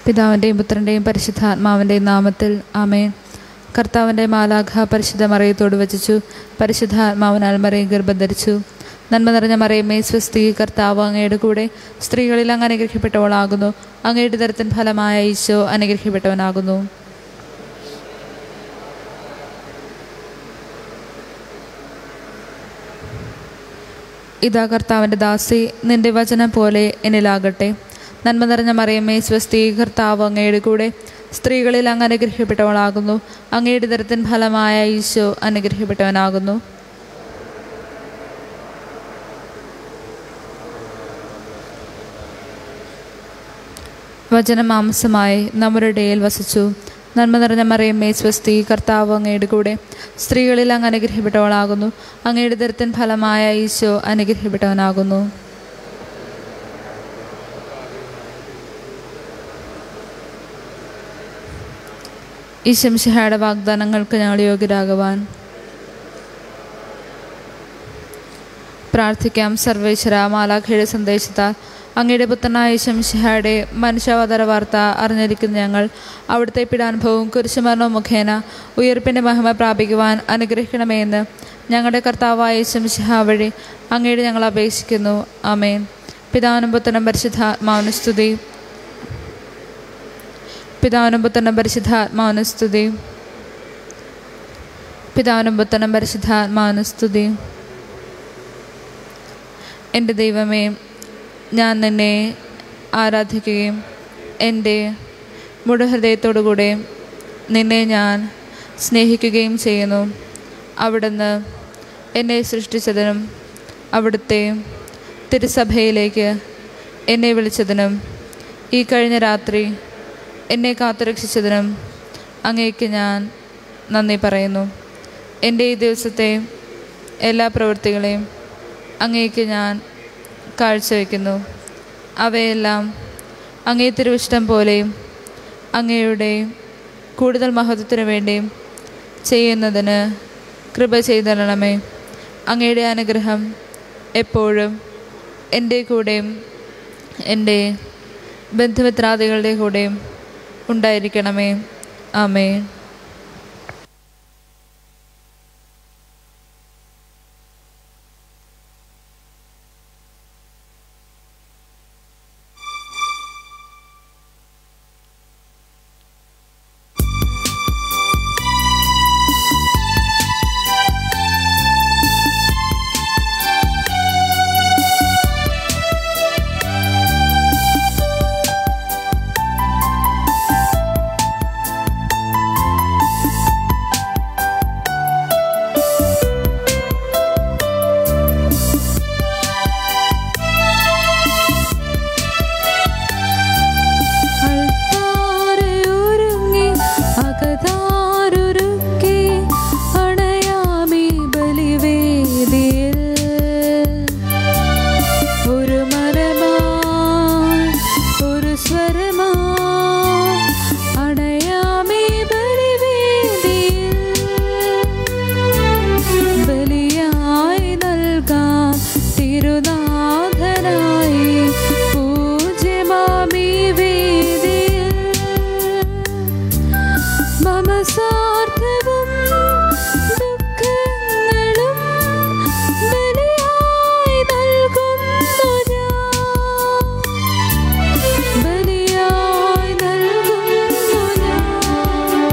പിതാവിൻ്റെയും പുത്രൻ്റെയും പരിശുദ്ധാത്മാവിൻ്റെയും നാമത്തിൽ ആമേൻ കർത്താവിൻ്റെ മാലാഖ പരിശുദ്ധ മറയത്തോട് വചിച്ചു പരിശുദ്ധാത്മാവിനാൽ മറയും ഗർഭം ധരിച്ചു നന്മ നിറഞ്ഞ മറയമേ സ്വസ്തി കർത്താവ് അങ്ങയുടെ കൂടെ സ്ത്രീകളിൽ അങ്ങ് അനുഗ്രഹിക്കപ്പെട്ടവളാകുന്നു അങ്ങയുടെ തരത്തിൻ ഫലമായ ഈശോ അനുഗ്രഹിക്കപ്പെട്ടവനാകുന്നു ഇതാ കർത്താവിൻ്റെ ദാസി നിന്റെ വചനം പോലെ എന്നിലാകട്ടെ നന്മ നിറഞ്ഞ മറിയമ്മേ സ്വസ്തി കർത്താവ് അങ്ങയുടെ കൂടെ സ്ത്രീകളിൽ അങ്ങ് അനുഗ്രഹിക്കപ്പെട്ടവളാകുന്നു അങ്ങയുടെ തരത്തിൻ ഫലമായ ഈശോ അനുഗ്രഹിക്കപ്പെട്ടവനാകുന്നു വചനം മാംസമായി നമ്മുടെ ഇടയിൽ വസിച്ചു നന്മ നിറഞ്ഞ മറിയമ്മേ സ്വസ്തി കർത്താവ് അങ്ങയുടെ കൂടെ സ്ത്രീകളിൽ അങ്ങ് അനുഗ്രഹിക്കപ്പെട്ടവളാകുന്നു അങ്ങയുടെ ദരത്തിൻ ഫലമായ ഈശോ അനുഗ്രഹിക്കപ്പെട്ടവനാകുന്നു ഈ ശംശിഹയുടെ വാഗ്ദാനങ്ങൾക്ക് ഞങ്ങൾ യോഗ്യരാകുവാൻ പ്രാർത്ഥിക്കാം സർവേശ്വര മാലാഖയുടെ സന്ദേശത്താൽ അങ്ങയുടെ പുത്രനായ ശംശിഹയുടെ മനുഷ്യാവതാര വാർത്ത അറിഞ്ഞിരിക്കുന്ന ഞങ്ങൾ അവിടുത്തെ പിടാനുഭവവും കുരിശുമരണവും മുഖേന ഉയർപ്പിൻ്റെ മഹിമ പ്രാപിക്കുവാൻ അനുഗ്രഹിക്കണമെന്ന് ഞങ്ങളുടെ കർത്താവായ ശംശിഹ വഴി അങ്ങയുടെ ഞങ്ങൾ അപേക്ഷിക്കുന്നു ആമേൻ പിതാവിനും പുത്രനും പരിശുദ്ധാത്മാവിന് സ്തുതി പിതാവിനും പുത്രനും പരിശുദ്ധാത്മാവിന് സ്തുതി പിതാവിനും പുത്രനും പരിശുദ്ധാത്മാവിന് സ്തുതി എൻ്റെ ദൈവമേ ഞാൻ നിന്നെ ആരാധിക്കുകയും എൻ്റെ മുഴുഹൃദയത്തോടുകൂടെ നിന്നെ ഞാൻ സ്നേഹിക്കുകയും ചെയ്യുന്നു അവിടുന്ന് എന്നെ സൃഷ്ടിച്ചതിനും അവിടുത്തെ തിരുസഭയിലേക്ക് എന്നെ വിളിച്ചതിനും ഈ കഴിഞ്ഞ രാത്രി എന്നെ കാത്തുരക്ഷിച്ചതിനും അങ്ങേക്ക് ഞാൻ നന്ദി പറയുന്നു എൻ്റെ ഈ ദിവസത്തെ എല്ലാ പ്രവൃത്തികളെയും അങ്ങേക്ക് ഞാൻ കാഴ്ചവെക്കുന്നു അവയെല്ലാം അങ്ങേ തിരുവിഷ്ടം പോലെയും അങ്ങയുടെ കൂടുതൽ മഹത്വത്തിനു വേണ്ടിയും ചെയ്യുന്നതിന് കൃപ ചെയ്തരണമേ അങ്ങയുടെ അനുഗ്രഹം എപ്പോഴും എൻ്റെ കൂടെയും എൻ്റെ ബന്ധുമിത്രാദികളുടെ കൂടെയും ഉണ്ടായിരിക്കണമേ ആമേ അൾത്താരയൊരുങ്ങി അകതാരൊരുക്കി അണയാമി ബലിവേദിയിൽ ഒരു മരമായി ഒരു സ്വരമായി അണയാമി ബലിവേദിയിൽ ബലിയായി നൽകാം തിരുനാഥനായി പൂജ്യമാമി വേദിയിൽ മമ സാർത്ഥവും ദുഃഖങ്ങളും ബലിയായി നൽകുന്നു ഞാൻ ബലിയായി നൽകുന്നു ഞാൻ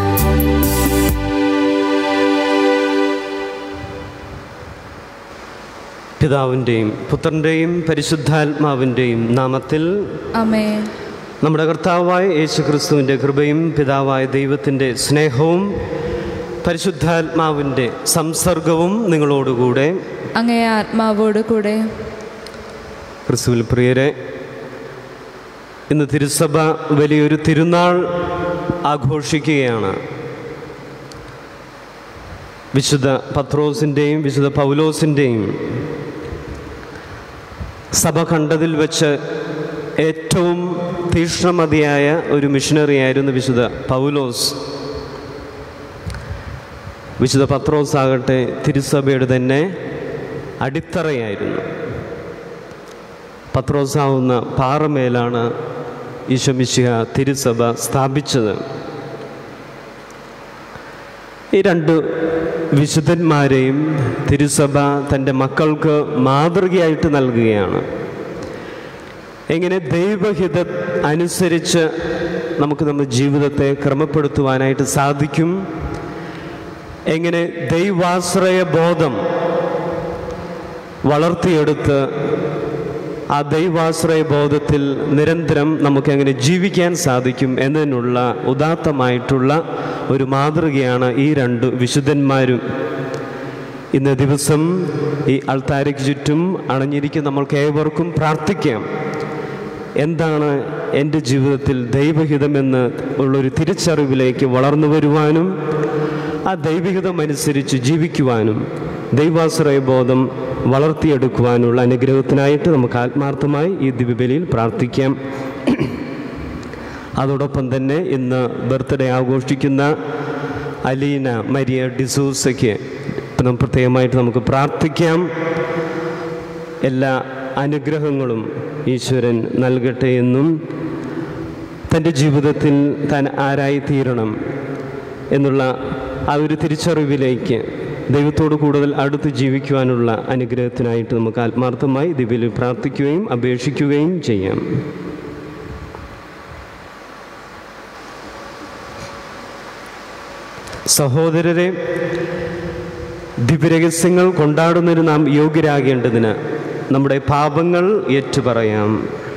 പിതാവിൻ്റെയും പുത്രൻ്റെയും പരിശുദ്ധാത്മാവിൻ്റെയും നാമത്തിൽ ആമേ നമ്മുടെ കർത്താവായ യേശു ക്രിസ്തുവിൻ്റെ കൃപയും പിതാവായ ദൈവത്തിൻ്റെ സ്നേഹവും പരിശുദ്ധാത്മാവിൻ്റെ സംസർഗവും നിങ്ങളോടുകൂടെ അങ്ങേ ആത്മാവോട് കൂടെ ക്രിസ്തുവിൽ പ്രിയരെ ഇന്ന് തിരുസഭ വലിയൊരു തിരുനാൾ ആഘോഷിക്കുകയാണ് വിശുദ്ധ പത്രോസിൻ്റെയും വിശുദ്ധ പൗലോസിൻ്റെയും സഭ കണ്ടതിൽ വെച്ച് ഏറ്റവും തീക്ഷ്ണമതിയായ ഒരു മിഷനറിയായിരുന്നു വിശുദ്ധ പൗലോസ് വിശുദ്ധ പത്രോസ് ആകട്ടെ തിരുസഭയുടെ തന്നെ അടിത്തറയായിരുന്നു പത്രോസാവുന്ന പാറമേലാണ് ഈശോമിശിഹ തിരുസഭ സ്ഥാപിച്ചത് ഈ രണ്ട് വിശുദ്ധന്മാരെയും തിരുസഭ തൻ്റെ മക്കൾക്ക് മാതൃകയായിട്ട് നൽകുകയാണ് എങ്ങനെ ദൈവഹിത അനുസരിച്ച് നമുക്ക് നമ്മുടെ ജീവിതത്തെ ക്രമപ്പെടുത്തുവാനായിട്ട് സാധിക്കും എങ്ങനെ ദൈവാശ്രയ ബോധം വളർത്തിയെടുത്ത് ആ ദൈവാശ്രയ ബോധത്തിൽ നിരന്തരം നമുക്ക് എങ്ങനെ ജീവിക്കാൻ സാധിക്കും എന്നതിനുള്ള ഉദാത്തമായിട്ടുള്ള ഒരു മാതൃകയാണ് ഈ രണ്ട് വിശുദ്ധന്മാരും ഇന്ന ദിവസം ഈ അൾത്താരയ്ക്ക് ചുറ്റും അണഞ്ഞിരിക്കുന്ന നമ്മൾക്ക് ഏവർക്കും പ്രാർത്ഥിക്കാം എന്താണ് എൻ്റെ ജീവിതത്തിൽ ദൈവഹിതമെന്ന് ഉള്ളൊരു തിരിച്ചറിവിലേക്ക് വളർന്നു വരുവാനും ആ ദൈവഹിതം അനുസരിച്ച് ജീവിക്കുവാനും ദൈവാശ്രയ ബോധം വളർത്തിയെടുക്കുവാനുള്ള അനുഗ്രഹത്തിനായിട്ട് നമുക്ക് ആത്മാർത്ഥമായി ഈ ദിവ്യബലിയിൽ പ്രാർത്ഥിക്കാം അതോടൊപ്പം തന്നെ ഇന്ന് ബർത്ത്ഡേ ആഘോഷിക്കുന്ന അലീന മരിയ ഡിസൂസയ്ക്ക് ഇപ്പം പ്രത്യേകമായിട്ട് നമുക്ക് പ്രാർത്ഥിക്കാം എല്ലാ അനുഗ്രഹങ്ങളും ഈശ്വരൻ നൽകട്ടെ എന്നും തൻ്റെ ജീവിതത്തിൽ താൻ ആരായി തീരണം എന്നുള്ള ആ ഒരു തിരിച്ചറിവിലേക്ക് ദൈവത്തോട് കൂടുതൽ അടുത്ത് ജീവിക്കുവാനുള്ള അനുഗ്രഹത്തിനായിട്ട് നമുക്ക് ആത്മാർത്ഥമായി ദിവ്യയിൽ പ്രാർത്ഥിക്കുകയും അപേക്ഷിക്കുകയും ചെയ്യാം സഹോദരരെ ദിവ്യരഹസ്യങ്ങൾ കൊണ്ടാടുന്നതിന് നാം യോഗ്യരാകേണ്ടതിന് നമ്മുടെ പാപങ്ങൾ ഏറ്റുപറയാം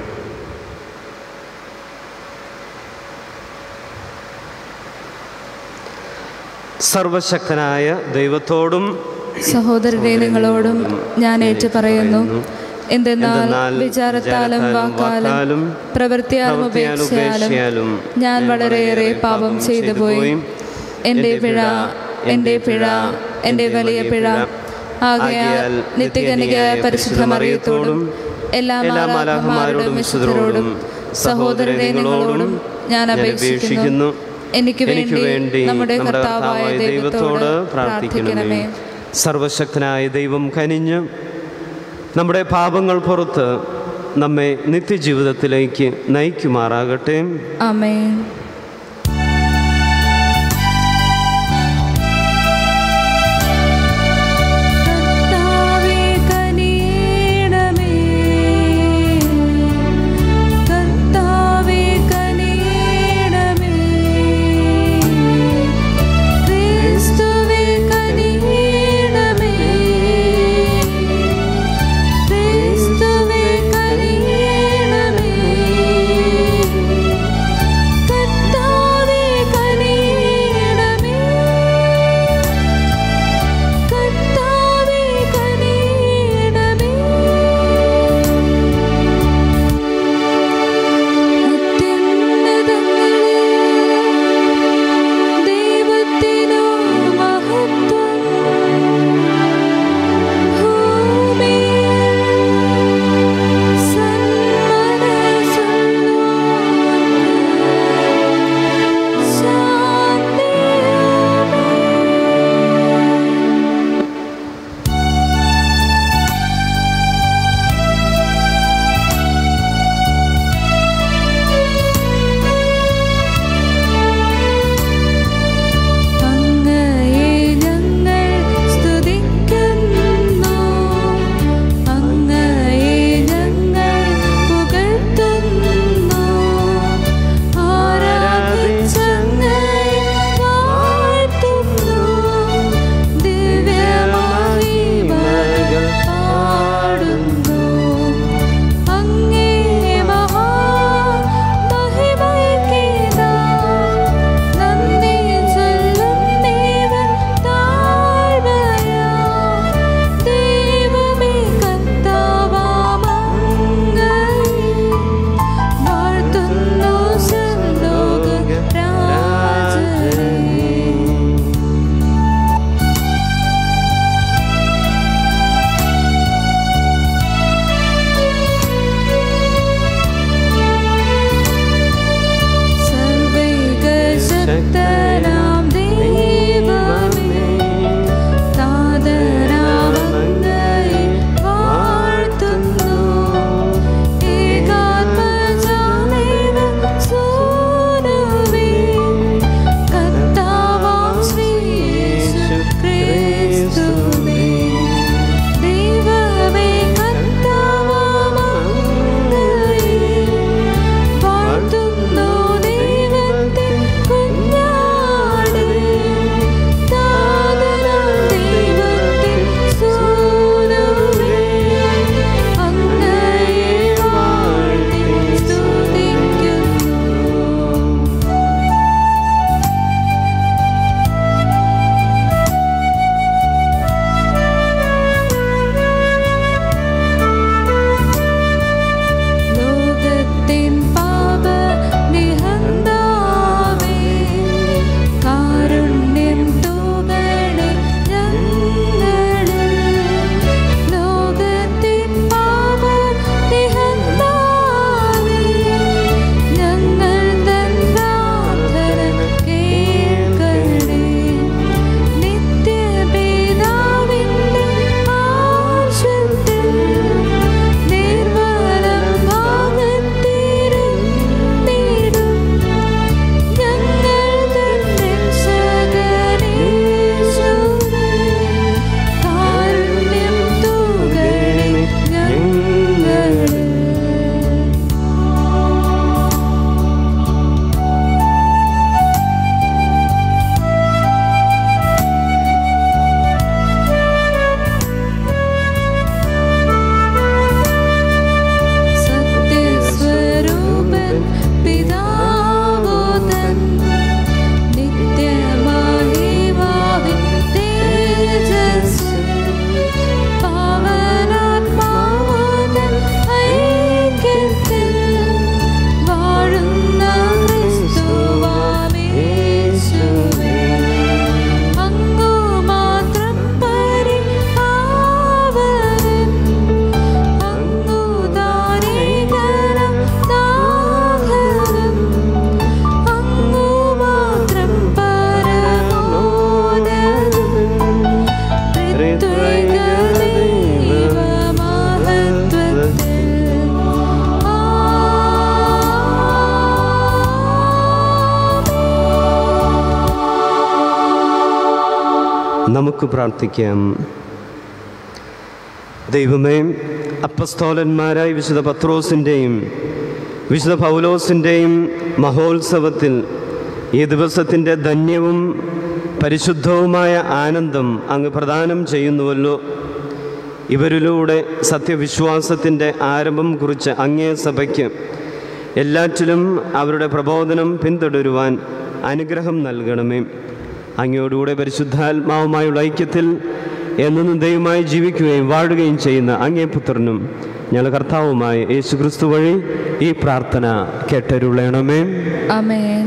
സർവശക്തനായ ദൈവത്തോടും സഹോദരരെ നിങ്ങളോടും ഞാൻ ഏറ്റു പറയുന്നു എന്തെന്നാൽ എന്തെന്നാൽ വിചാരത്താലും വാക്കാലും പ്രവൃത്തിയാലും ഉപേക്ഷയാലും ഞാൻ വളരെയേറെ പാപം ചെയ്തു പോയി എൻ്റെ പിഴ എൻ്റെ പിഴ എൻ്റെ വലിയ പിഴ ആകയാൽ നിത്യകനിക പരിശുദ്ധ മറിയത്തോടും എല്ലാ മാലാഖമാരോടും വിശുദ്ധരോടും സഹോദരരെ നിങ്ങളോടും ഞാൻ അപേക്ഷിക്കുന്നു എനിക്ക് വേണ്ടി നമ്മുടെ കർത്താവായ ദൈവത്തോട് പ്രാർത്ഥിക്കണമേ സർവശക്തനായ ദൈവം കനിഞ്ഞ് നമ്മുടെ പാപങ്ങൾ പുറത്ത് നമ്മെ നിത്യജീവിതത്തിലേക്ക് നയിക്കുമാറാകട്ടെ ആമേൻ കർത്താവേ കനിയണമേ കർത്താവേ കനിയണമേ ക്രിസ്തുവേ കനിയണമേ ക്രിസ്തുവേ കനിയണമേ കർത്താവേ നമുക്ക് പ്രാർത്ഥിക്കാം ദൈവമേ അപ്പസ്തോലന്മാരായ വിശുദ്ധ പത്രോസിൻ്റെയും വിശുദ്ധ പൗലോസിൻ്റെയും മഹോത്സവത്തിൽ ഈ ദിവസത്തിൻ്റെ ധന്യവും പരിശുദ്ധവുമായ ആനന്ദം അങ്ങ് പ്രദാനം ചെയ്യുന്നുവല്ലോ ഇവരിലൂടെ സത്യവിശ്വാസത്തിൻ്റെ ആരംഭം കുറിച്ച് അങ്ങേ സഭയ്ക്ക് എല്ലാറ്റിലും അവരുടെ പ്രബോധനം പിന്തുടരുവാൻ അനുഗ്രഹം നൽകണമേ അങ്ങയോടുകൂടെ പരിശുദ്ധാത്മാവുമായുള്ള ഐക്യത്തിൽ എന്നും ദൈവമായി ജീവിക്കുകയും വാഴുകയും ചെയ്യുന്ന അങ്ങേ പുത്രനും ഞങ്ങൾ കർത്താവുമായ യേശു ക്രിസ്തു വഴി ഈ പ്രാർത്ഥന കേട്ടരുളയണമേ അമേൻ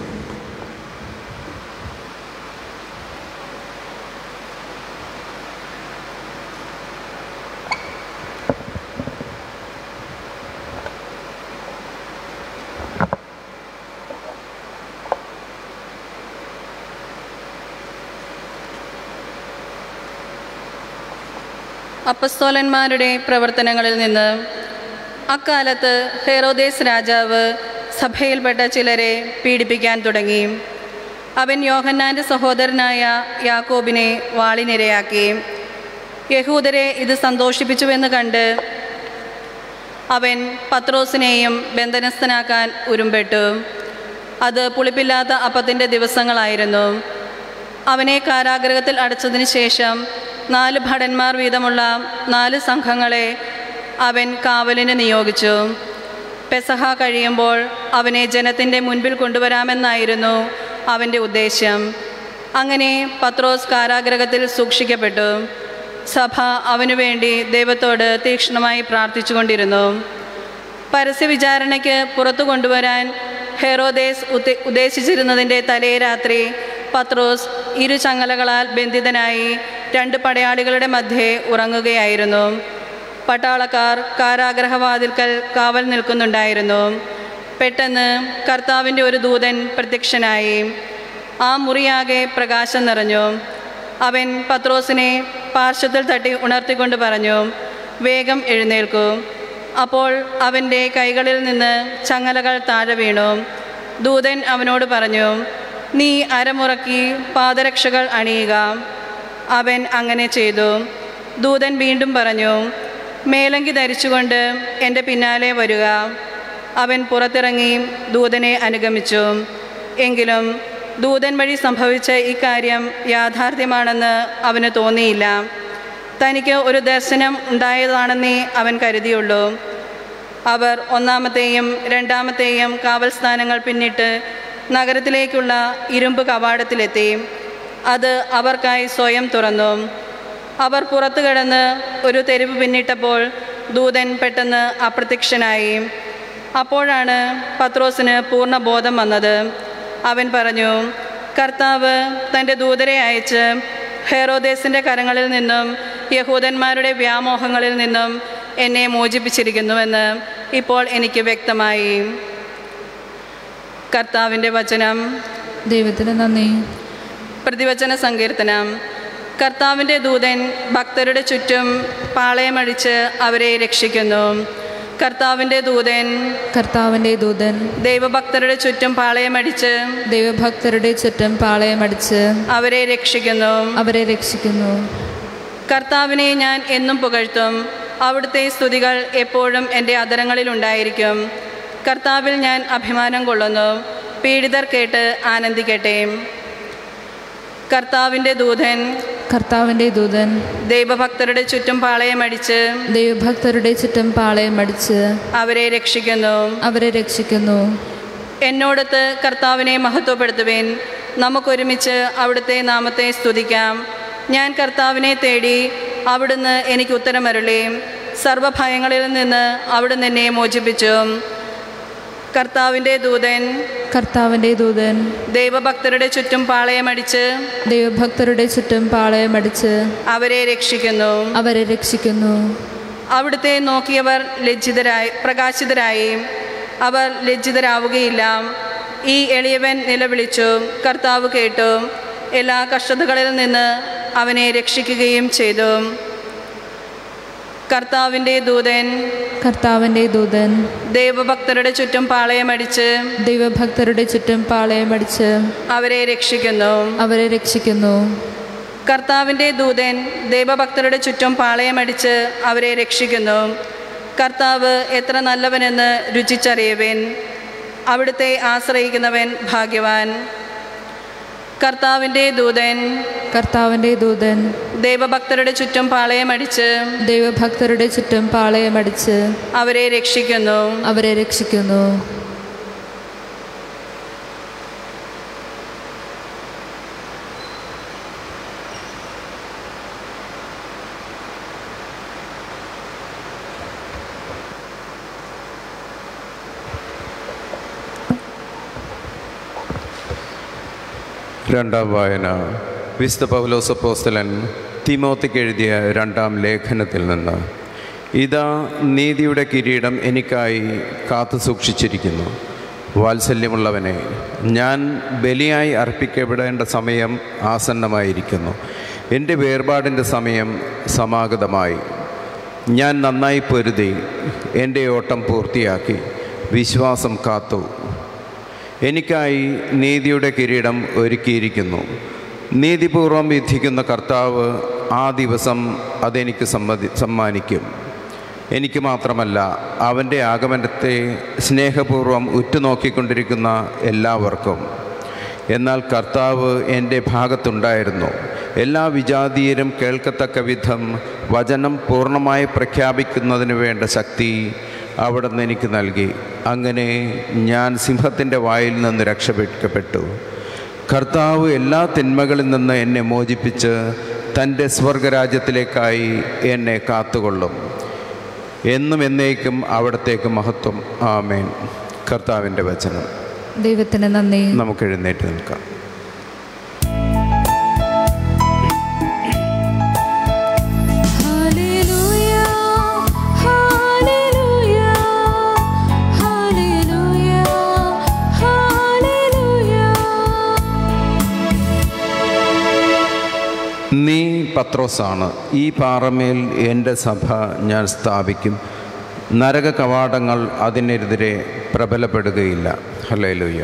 അപ്പസ്തോലന്മാരുടെ പ്രവർത്തനങ്ങളിൽ നിന്ന് അക്കാലത്ത് ഹെറോദേസ് രാജാവ് സഭയിൽപ്പെട്ട ചിലരെ പീഡിപ്പിക്കാൻ തുടങ്ങി അവൻ യോഹന്നാൻ്റെ സഹോദരനായ യാക്കോബിനെ വാളിനിരയാക്കി യഹൂദരെ ഇത് സന്തോഷിപ്പിച്ചുവെന്ന് കണ്ട് അവൻ പത്രോസിനെയും ബന്ധനസ്ഥനാക്കാൻ ഉരുമ്പെട്ടു അത് പുളിപ്പില്ലാത്ത അപ്പത്തിൻ്റെ ദിവസങ്ങളായിരുന്നു അവനെ കാരാഗ്രഹത്തിൽ അടച്ചതിന് ശേഷം നാല് ഭടന്മാർ വീതമുള്ള നാല് സംഘങ്ങളെ അവൻ കാവലിന് നിയോഗിച്ചു പെസഹ കഴിയുമ്പോൾ അവനെ ജനത്തിൻ്റെ മുൻപിൽ കൊണ്ടുവരാമെന്നായിരുന്നു അവൻ്റെ ഉദ്ദേശ്യം അങ്ങനെ പത്രോസ് കാരാഗ്രഹത്തിൽ സൂക്ഷിക്കപ്പെട്ടു സഭ അവനു വേണ്ടി ദൈവത്തോട് തീക്ഷ്ണമായി പ്രാർത്ഥിച്ചുകൊണ്ടിരുന്നു പരസ്യ വിചാരണയ്ക്ക് പുറത്തു കൊണ്ടുവരാൻ ഹെറോദേസ് ഉദ്ദേ- ഉദ്ദേശിച്ചിരുന്നതിൻ്റെ തലേ രാത്രി പത്രോസ് ഇരു ചങ്ങലകളാൽ ബന്ധിതനായി രണ്ട് പടയാളികളുടെ മധ്യേ ഉറങ്ങുകയായിരുന്നു പട്ടാളക്കാർ കാരാഗ്രഹവാതിൽക്കൽ കാവൽ നിൽക്കുന്നുണ്ടായിരുന്നു പെട്ടെന്ന് കർത്താവിൻ്റെ ഒരു ദൂതൻ പ്രത്യക്ഷനായി ആ മുറിയാകെ പ്രകാശം നിറഞ്ഞു അവൻ പത്രോസിനെ പാർശ്വത്തിൽ തട്ടി ഉണർത്തിക്കൊണ്ട് പറഞ്ഞു വേഗം എഴുന്നേൽക്കൂ അപ്പോൾ അവൻ്റെ കൈകളിൽ നിന്ന് ചങ്ങലകൾ താഴെ വീണു ദൂതൻ അവനോട് പറഞ്ഞു നീ അരമുറക്കി പാദരക്ഷകൾ അണിയുക അവൻ അങ്ങനെ ചെയ്തു ദൂതൻ വീണ്ടും പറഞ്ഞു മേലങ്കി ധരിച്ചുകൊണ്ട് എൻ്റെ പിന്നാലെ വരിക അവൻ പുറത്തിറങ്ങി ദൂതനെ അനുഗമിച്ചു എങ്കിലും ദൂതൻ വഴി സംഭവിച്ച ഇക്കാര്യം യാഥാർത്ഥ്യമാണെന്ന് അവന് തോന്നിയില്ല തനിക്ക് ഒരു ദർശനം ഉണ്ടായതാണെന്നേ അവൻ കരുതിയുള്ളൂ അവർ ഒന്നാമത്തെയും രണ്ടാമത്തെയും കാവൽ സ്ഥാനങ്ങൾ പിന്നിട്ട് നഗരത്തിലേക്കുള്ള ഇരുമ്പ് കവാടത്തിലെത്തി അത് അവർക്കായി സ്വയം തുറന്നു അവർ പുറത്തു കിടന്ന് ഒരു തെരുവ് പിന്നിട്ടപ്പോൾ ദൂതൻ പെട്ടെന്ന് അപ്രത്യക്ഷനായി അപ്പോഴാണ് പത്രോസിന് പൂർണ്ണ ബോധം വന്നത് അവൻ പറഞ്ഞു കർത്താവ് തൻ്റെ ദൂതരെ അയച്ച് ഹെറോദേസിൻ്റെ കരങ്ങളിൽ നിന്നും യഹൂദന്മാരുടെ വ്യാമോഹങ്ങളിൽ നിന്നും എന്നെ മോചിപ്പിച്ചിരിക്കുന്നുവെന്ന് ഇപ്പോൾ എനിക്ക് വ്യക്തമായി കർത്താവിൻ്റെ വചനം ദൈവത്തിന് നന്ദി പ്രതിവചന സങ്കീർത്തനം കർത്താവിൻ്റെ ദൂതൻ ഭക്തരുടെ ചുറ്റും പാളയമടിച്ച് അവരെ രക്ഷിക്കുന്നു കർത്താവിൻ്റെ ദൂതൻ കർത്താവിൻ്റെ ദൂതൻ ദൈവഭക്തരുടെ ചുറ്റും പാളയമടിച്ച് ദൈവഭക്തരുടെ ചുറ്റും പാളയമടിച്ച് അവരെ രക്ഷിക്കുന്നു അവരെ രക്ഷിക്കുന്നു കർത്താവിനെ ഞാൻ എന്നും പുകഴ്ത്തും അവിടുത്തെ സ്തുതികൾ എപ്പോഴും എൻ്റെ അധരങ്ങളിൽ ഉണ്ടായിരിക്കും കർത്താവിൽ ഞാൻ അഭിമാനം കൊള്ളുന്നു പീഡിതർ കേട്ട് ആനന്ദിക്കട്ടെ കർത്താവിൻ്റെ ദൂതൻ കർത്താവിൻ്റെ ദൂതൻ ദൈവഭക്തരുടെ ചുറ്റും പാളയമടിച്ച് ദൈവഭക്തരുടെ ചുറ്റും പാളയമടിച്ച് അവരെ രക്ഷിക്കുന്നു അവരെ രക്ഷിക്കുന്നു എന്നോടത്ത് കർത്താവിനെ മഹത്വപ്പെടുത്തുവേൻ നമുക്കൊരുമിച്ച് അവിടുത്തെ നാമത്തെ സ്തുതിക്കാം ഞാൻ കർത്താവിനെ തേടി അവിടുന്ന് എനിക്ക് ഉത്തരമരുളി സർവഭയങ്ങളിൽ നിന്ന് അവിടുന്ന് എന്നെ മോചിപ്പിച്ചു കർത്താവിൻ്റെ ദൂതൻ കർത്താവിൻ്റെ ദൂതൻ ദൈവഭക്തരുടെ ചുറ്റും പാളയമടിച്ച് ദൈവഭക്തരുടെ ചുറ്റും പാളയമടിച്ച് അവരെ രക്ഷിക്കുന്നു അവരെ രക്ഷിക്കുന്നു അവിടുത്തെ നോക്കിയവർ ലജ്ജിതരായി പ്രകാശിതരായി അവർ ലജ്ജിതരാവുകയില്ല ഈ എളിയവൻ നിലവിളിച്ചു കർത്താവ് കേട്ടു എല്ലാ കഷ്ടതകളിൽ നിന്ന് അവനെ രക്ഷിക്കുകയും ചെയ്തു കർത്താവിൻ്റെ ദൂതൻ കർത്താവിൻ്റെ ദൂതൻ ദൈവഭക്തരുടെ ചുറ്റും പാളയമടിച്ച് ദൈവഭക്തരുടെ ചുറ്റും പാളയമടിച്ച് അവരെ രക്ഷിക്കുന്നു അവരെ രക്ഷിക്കുന്നു കർത്താവിൻ്റെ ദൂതൻ ദൈവഭക്തരുടെ ചുറ്റും പാളയമടിച്ച് അവരെ രക്ഷിക്കുന്നു കർത്താവ് എത്ര നല്ലവനെന്ന് രുചിച്ചറിയുവൻ അവിടുത്തെ ആശ്രയിക്കുന്നവൻ ഭാഗ്യവാൻ കർത്താവിൻ്റെ ദൂതൻ കർത്താവിൻ്റെ ദൂതൻ ദൈവഭക്തരുടെ ചുറ്റും പാളയമടിച്ച് ദൈവഭക്തരുടെ ചുറ്റും പാളയമടിച്ച് അവരെ രക്ഷിക്കുന്നു അവരെ രക്ഷിക്കുന്നു രണ്ടാം വായന വിശുദ്ധ പൗലോസ് അപ്പോസ്തലൻ തിമോത്തിക്ക് എഴുതിയ രണ്ടാം ലേഖനത്തിൽ നിന്ന് ഇതാ നീതിയുടെ കിരീടം എനിക്കായി കാത്തു സൂക്ഷിച്ചിരിക്കുന്നു വാത്സല്യമുള്ളവനെ ഞാൻ ബലിയായി അർപ്പിക്കപ്പെടേണ്ട സമയം ആസന്നമായിരിക്കുന്നു എൻ്റെ വേർപാടിൻ്റെ സമയം സമാഗതമായി ഞാൻ നന്നായി പൊരുതി എൻ്റെ ഓട്ടം പൂർത്തിയാക്കി വിശ്വാസം കാത്തു എനിക്കായി നീതിയുടെ കിരീടം ഒരുക്കിയിരിക്കുന്നു നീതിപൂർവം വിധിക്കുന്ന കർത്താവ് ആ ദിവസം അതെനിക്ക് സമ്മതി സമ്മാനിക്കും എനിക്ക് മാത്രമല്ല അവൻ്റെ ആഗമനത്തെ സ്നേഹപൂർവ്വം ഉറ്റുനോക്കിക്കൊണ്ടിരിക്കുന്ന എല്ലാവർക്കും എന്നാൽ കർത്താവ് എൻ്റെ ഭാഗത്തുണ്ടായിരുന്നു എല്ലാ വിജാതീയരും കേൾക്കത്തക്ക വിധം വചനം പൂർണ്ണമായി പ്രഖ്യാപിക്കുന്നതിന് വേണ്ട ശക്തി അവിടുന്ന് എനിക്ക് നൽകി അങ്ങനെ ഞാൻ സിംഹത്തിൻ്റെ വായിൽ നിന്ന് രക്ഷപ്പെടപ്പെട്ടു കർത്താവ് എല്ലാ തിന്മകളിൽ നിന്ന് എന്നെ മോചിപ്പിച്ച് തൻ്റെ സ്വർഗരാജ്യത്തിലേക്കായി എന്നെ കാത്തുകൊള്ളും എന്നും എന്നേക്കും അവിടത്തേക്ക് മഹത്വം ആമേൻ കർത്താവിൻ്റെ വചനം ദൈവത്തിന് നന്ദി നമുക്ക് എഴുന്നേറ്റ് നിൽക്കാം ഹല്ലേലൂയ ഹല്ലേലൂയ ഹല്ലേലൂയ ഹല്ലേലൂയ നീ പത്രോസാണ് ഈ പാറമേൽ എൻ്റെ സഭ ഞാൻ സ്ഥാപിക്കും നരക കവാടങ്ങൾ അതിനെതിരെ പ്രബലപ്പെടുകയില്ല hallelujah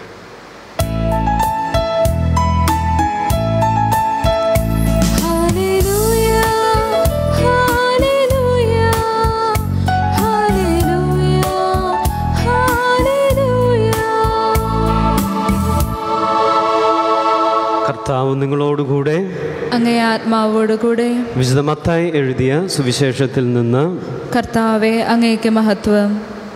hallelujah hallelujah hallelujah hallelujah കർത്താവ് നിങ്ങളോടുകൂടെ അങ്ങേ ആത്മാവോടുകൂടെ വിശുദ്ധ മത്തായി എഴുതിയ സുവിശേഷത്തിൽ നിന്ന് കർത്താവെ അങ്ങേക്ക് മഹത്വം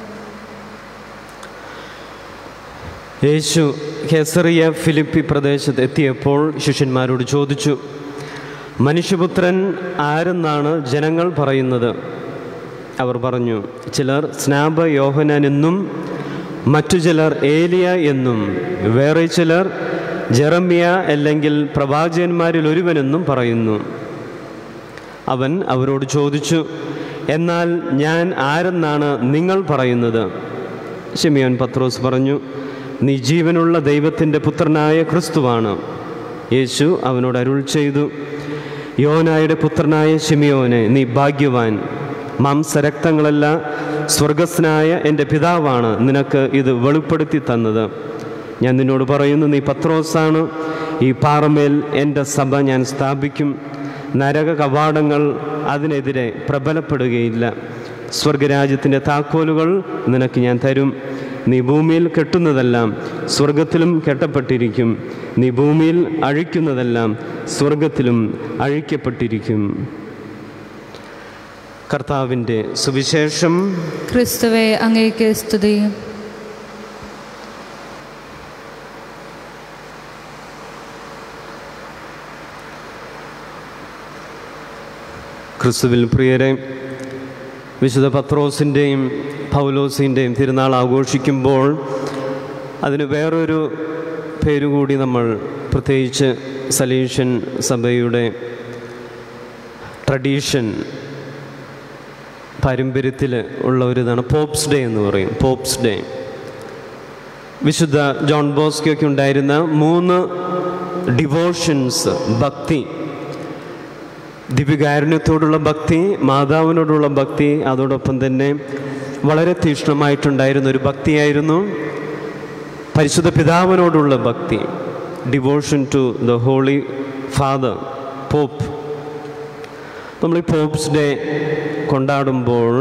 യേശു ഹെസറിയ ഫിലിപ്പി പ്രദേശത്ത് എത്തിയപ്പോൾ ശിഷ്യന്മാരോട് ചോദിച്ചു മനുഷ്യപുത്രൻ ആരെന്നാണ് ജനങ്ങൾ പറയുന്നത് അവർ പറഞ്ഞു ചിലർ സ്നാപ യോഹനാൻ എന്നും മറ്റു ചിലർ ഏലിയ എന്നും വേറെ ചിലർ ജെറമ്യ അല്ലെങ്കിൽ പ്രവാചകന്മാരിൽ ഒരുവനെന്നും പറയുന്നു അവൻ അവരോട് ചോദിച്ചു എന്നാൽ ഞാൻ ആരെന്നാണ് നിങ്ങൾ പറയുന്നത് ഷിമിയോൻ പത്രോസ് പറഞ്ഞു നീ ജീവനുള്ള ദൈവത്തിൻ്റെ പുത്രനായ ക്രിസ്തുവാണ് യേശു അവനോട് അരുൾ ചെയ്തു യോനായുടെ പുത്രനായ ഷിമിയോനെ നീ ഭാഗ്യവാൻ മാംസരക്തങ്ങളല്ല സ്വർഗസ്നായ എൻ്റെ പിതാവാണ് നിനക്ക് ഇത് വെളിപ്പെടുത്തി തന്നത് ഞാൻ നിന്നോട് പറയുന്നു നീ പത്രോസാണ് ഈ പാറമേൽ എൻ്റെ സഭ ഞാൻ സ്ഥാപിക്കും നരക കവാടങ്ങൾ അതിനെതിരെ പ്രബലപ്പെടുകയില്ല സ്വർഗരാജ്യത്തിൻ്റെ താക്കോലുകൾ നിനക്ക് ഞാൻ തരും നീ ഭൂമിയിൽ കെട്ടുന്നതെല്ലാം സ്വർഗത്തിലും കെട്ടപ്പെട്ടിരിക്കും നീ ഭൂമിയിൽ അഴിക്കുന്നതെല്ലാം സ്വർഗത്തിലും അഴിക്കപ്പെട്ടിരിക്കും കർത്താവിൻ്റെ സുവിശേഷം ക്രിസ്തുവെ അങ്ങേക്ക് സ്തുതി ക്രിസ്തുവിൽ പ്രിയരെ വിശുദ്ധ പത്രോസിൻ്റെയും പൗലോസിൻ്റെയും തിരുനാൾ ആഘോഷിക്കുമ്പോൾ അതിന് വേറൊരു പേരുകൂടി നമ്മൾ പ്രത്യേകിച്ച് സലീഷൻ സഭയുടെ ട്രഡീഷൻ പാരമ്പര്യത്തിൽ ഉള്ള ഒരു ഇതാണ് പോപ്സ് ഡേ എന്ന് പറയും പോപ്സ് ഡേ വിശുദ്ധ ജോൺ ബോസ്കോയ്ക്ക് ഉണ്ടായിരുന്ന മൂന്ന് ഡിവോഷൻസ് ഭക്തി ദിവ്യകാരുണ്യത്തോടുള്ള ഭക്തി മാതാവിനോടുള്ള ഭക്തി അതോടൊപ്പം തന്നെ വളരെ തീക്ഷ്ണമായിട്ടുണ്ടായിരുന്ന ഒരു ഭക്തിയായിരുന്നു പരിശുദ്ധ പിതാവിനോടുള്ള ഭക്തി devotion to the holy father pope നമ്മൾ ഈ പോപ്സ് ഡേ കൊണ്ടാടുമ്പോൾ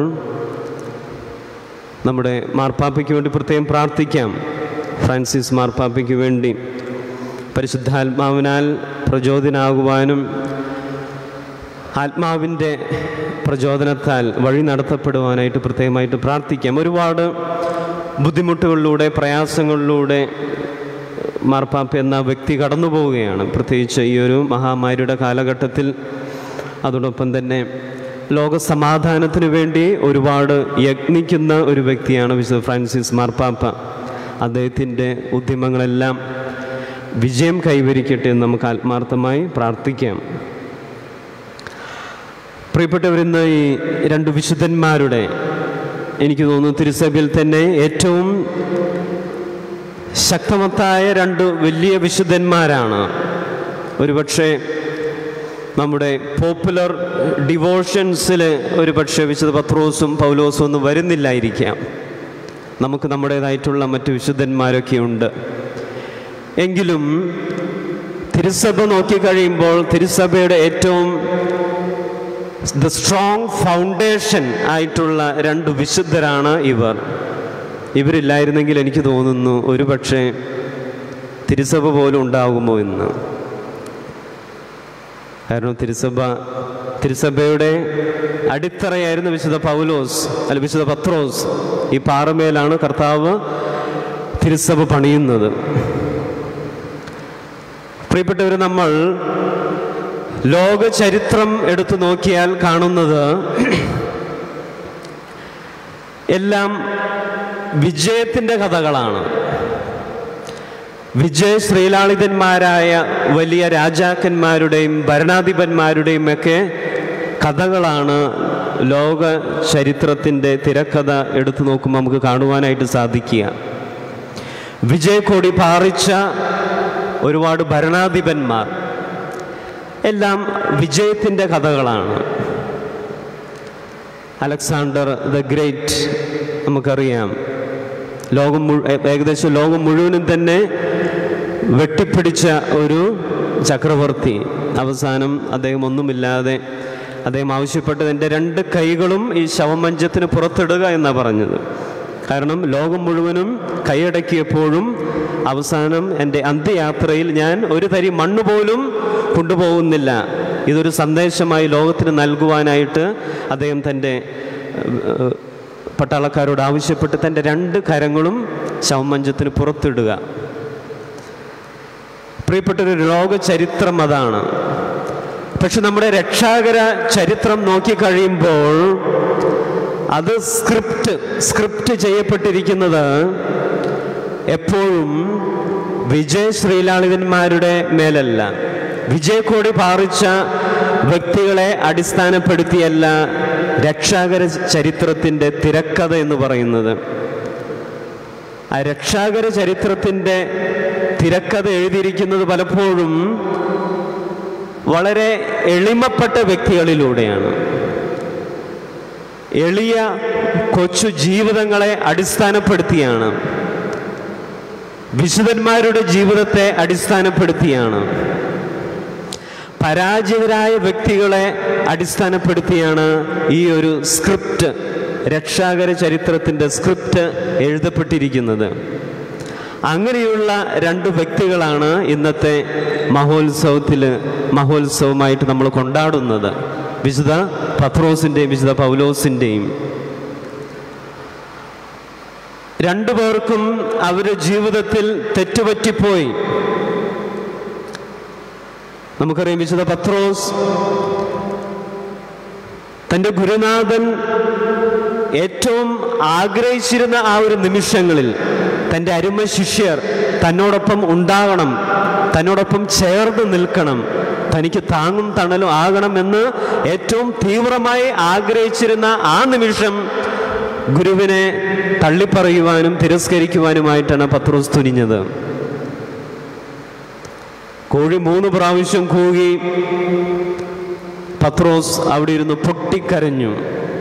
നമ്മുടെ മാർപ്പാപ്പയ്ക്ക് വേണ്ടി പ്രത്യേകം പ്രാർത്ഥിക്കാം ഫ്രാൻസിസ് മാർപ്പാപ്പയ്ക്ക് വേണ്ടി പരിശുദ്ധാത്മാവിനാൽ പ്രചോദനാകുവാനും ആത്മാവിൻ്റെ പ്രചോദനത്താൽ വഴി നടത്തപ്പെടുവാനായിട്ട് പ്രത്യേകമായിട്ട് പ്രാർത്ഥിക്കാം ഒരുപാട് ബുദ്ധിമുട്ടുകളിലൂടെ പ്രയാസങ്ങളിലൂടെ മാർപ്പാപ്പ എന്ന വ്യക്തി കടന്നു പോവുകയാണ് പ്രത്യേകിച്ച് ഈ ഒരു മഹാമാരിയുടെ കാലഘട്ടത്തിൽ അതോടൊപ്പം തന്നെ ലോക സമാധാനത്തിന് വേണ്ടി ഒരുപാട് യത്നിക്കുന്ന ഒരു വ്യക്തിയാണ് വിശുദ്ധ ഫ്രാൻസിസ് മാർപ്പാപ്പ അദ്ദേഹത്തിൻ്റെ ഉദ്യമങ്ങളെല്ലാം വിജയം കൈവരിക്കട്ടെ എന്ന് നമുക്ക് ആത്മാർത്ഥമായി പ്രാർത്ഥിക്കാം പ്രിയപ്പെട്ടവരിന്ന് ഈ രണ്ട് വിശുദ്ധന്മാരുടെ എനിക്ക് തോന്നുന്നു തിരുസഭയിൽ തന്നെ ഏറ്റവും ശക്തമത്തായ രണ്ട് വലിയ വിശുദ്ധന്മാരാണ് ഒരുപക്ഷെ നമ്മുടെ പോപ്പുലർ ഡിവോഷൻസിൽ ഒരുപക്ഷെ വിശുദ്ധ പത്രോസും പൗലോസും ഒന്നും വരുന്നില്ലായിരിക്കാം നമുക്ക് നമ്മുടേതായിട്ടുള്ള മറ്റ് വിശുദ്ധന്മാരൊക്കെ ഉണ്ട് എങ്കിലും തിരുസഭ നോക്കിക്കഴിയുമ്പോൾ തിരുസഭയുടെ ഏറ്റവും ദ സ്ട്രോങ് ഫൗണ്ടേഷൻ ആയിട്ടുള്ള രണ്ട് വിശുദ്ധരാണ് ഇവർ ഇവരില്ലായിരുന്നെങ്കിൽ എനിക്ക് തോന്നുന്നു ഒരുപക്ഷെ തിരുസഭ പോലും ഉണ്ടാകുമോ എന്ന് കാരണം തിരുസഭ തിരുസഭയുടെ അടിത്തറയായിരുന്ന വിശുദ്ധ പൗലോസ് അല്ല വിശുദ്ധ പത്രോസ് ഈ പാറമേലാണ് കർത്താവ് തിരുസഭ പണിയുന്നത് പ്രിയപ്പെട്ടവർ നമ്മൾ ലോക ചരിത്രം എടുത്തു നോക്കിയാൽ കാണുന്നത് എല്ലാം വിജയത്തിൻ്റെ കഥകളാണ് വിജയ ശ്രീലാളിതന്മാരായ വലിയ രാജാക്കന്മാരുടെയും ഭരണാധിപന്മാരുടെയും ഒക്കെ കഥകളാണ് ലോക ചരിത്രത്തിൻ്റെ തിരക്കഥ എടുത്തു നോക്കുമ്പോൾ നമുക്ക് കാണുവാനായിട്ട് സാധിക്കുക വിജയക്കൊടി പാറിച്ച ഒരുപാട് ഭരണാധിപന്മാർ എല്ലാം വിജയത്തിൻ്റെ കഥകളാണ് അലക്സാണ്ടർ ദ ഗ്രേറ്റ് നമുക്കറിയാം ലോകം മുഴു ഏകദേശം ലോകം മുഴുവനും തന്നെ വെട്ടിപ്പിടിച്ച ഒരു ചക്രവർത്തി അവസാനം അദ്ദേഹം ഒന്നുമില്ലാതെ അദ്ദേഹം ആവശ്യപ്പെട്ടത് എൻ്റെ രണ്ട് കൈകളും ഈ ശവമഞ്ചത്തിന് പുറത്തിടുക എന്നാണ് പറഞ്ഞത് കാരണം ലോകം മുഴുവനും കൈയടക്കിയപ്പോഴും അവസാനം എൻ്റെ അന്ത്യയാത്രയിൽ ഞാൻ ഒരു തരി മണ്ണ് പോലും കൊണ്ടുപോകുന്നില്ല ഇതൊരു സന്ദേശമായി ലോകത്തിന് നൽകുവാനായിട്ട് അദ്ദേഹം തൻ്റെ ഏഹ്, പട്ടാളക്കാരോട് ആവശ്യപ്പെട്ട് തൻ്റെ രണ്ട് കരങ്ങളും ശവമഞ്ചത്തിന് പുറത്തിടുക പ്രിയപ്പെട്ടൊരു ലോക ചരിത്രം അതാണ് പക്ഷെ നമ്മുടെ രക്ഷാകര ചരിത്രം നോക്കിക്കഴിയുമ്പോൾ അത് സ്ക്രിപ്റ്റ് സ്ക്രിപ്റ്റ് ചെയ്യപ്പെട്ടിരിക്കുന്നത് എപ്പോഴും വിജയ ശ്രീലാളിതന്മാരുടെ മേലല്ല വിജയക്കോടി പാറിച്ച വ്യക്തികളെ അടിസ്ഥാനപ്പെടുത്തിയല്ല രക്ഷാകര ചരിത്രത്തിൻ്റെ തിരക്കഥ എന്ന് പറയുന്നത് ആ രക്ഷാകര ചരിത്രത്തിൻ്റെ തിരക്കഥ എഴുതിയിരിക്കുന്നത് പലപ്പോഴും വളരെ എളിമപ്പെട്ട വ്യക്തികളിലൂടെയാണ് എളിയ കൊച്ചു ജീവിതങ്ങളെ അടിസ്ഥാനപ്പെടുത്തിയാണ് വിശുദ്ധന്മാരുടെ ജീവിതത്തെ അടിസ്ഥാനപ്പെടുത്തിയാണ് പരാജിതരായ വ്യക്തികളെ അടിസ്ഥാനപ്പെടുത്തിയാണ് ഈ ഒരു സ്ക്രിപ്റ്റ് രക്ഷാകര ചരിത്രത്തിൻ്റെ സ്ക്രിപ്റ്റ് എഴുതപ്പെട്ടിരിക്കുന്നത് അങ്ങനെയുള്ള രണ്ട് വ്യക്തികളാണ് ഇന്നത്തെ മഹോത്സവത്തിൽ മഹോത്സവമായിട്ട് നമ്മൾ കൊണ്ടാടുന്നത് വിശുദ്ധ പത്രോസിൻ്റെയും വിശുദ്ധ പൗലോസിൻ്റെയും രണ്ടു പേർക്കും അവരുടെ ജീവിതത്തിൽ തെറ്റുപറ്റിപ്പോയി നമുക്കറിയാം വിശുദ്ധ പത്രോസ് തൻ്റെ ഗുരുനാഥൻ ഏറ്റവും ആഗ്രഹിച്ചിരുന്ന ആ ഒരു നിമിഷങ്ങളിൽ തൻ്റെ അരുമ ശിഷ്യർ തന്നോടൊപ്പം ഉണ്ടാകണം തന്നോടൊപ്പം ചേർന്ന് നിൽക്കണം തനിക്ക് താങ്ങും തണലും ആകണമെന്ന് ഏറ്റവും തീവ്രമായി ആഗ്രഹിച്ചിരുന്ന ആ നിമിഷം ഗുരുവിനെ തള്ളിപ്പറയുവാനും തിരസ്കരിക്കുവാനുമായിട്ടാണ് പത്രോസ് തുനിഞ്ഞത് കോഴി മൂന്ന് പ്രാവശ്യം കൂകി പത്രോസ് അവിടെ ഇരുന്ന് പൊട്ടിക്കരഞ്ഞു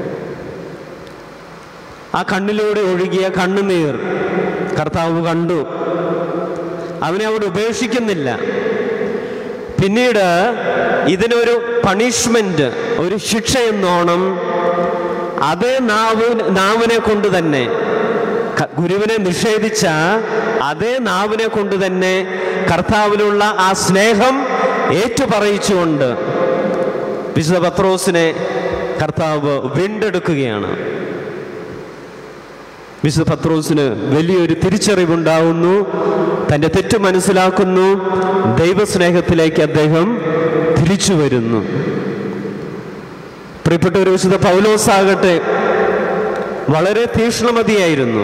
ആ കണ്ണിലൂടെ ഒഴുകിയ കണ്ണുനീർ കർത്താവ് കണ്ടു അവനെ അവിടെ ഉപേക്ഷിക്കുന്നില്ല പിന്നീട് ഇതിനൊരു പണിഷ്മെന്റ് ഒരു ശിക്ഷ എന്നോണം അതേ നാവ് നാവിനെ കൊണ്ട് തന്നെ ക- ഗുരുവിനെ നിഷേധിച്ച അതേ നാവിനെ കൊണ്ട് തന്നെ കർത്താവിലുള്ള ആ സ്നേഹം ഏറ്റുപറയിച്ചുകൊണ്ട് വിശുദ്ധ പത്രോസിനെ കർത്താവ് വീണ്ടെടുക്കുകയാണ് വിശുദ്ധ പത്രോസിന് വലിയൊരു തിരിച്ചറിവുണ്ടാവുന്നു തൻ്റെ തെറ്റ് മനസ്സിലാക്കുന്നു ദൈവസ്നേഹത്തിലേക്ക് അദ്ദേഹം തിരിച്ചു വരുന്നു പ്രിയപ്പെട്ട ഒരു വിശുദ്ധ പൗലോസാകട്ടെ വളരെ തീക്ഷ്ണമതിയായിരുന്നു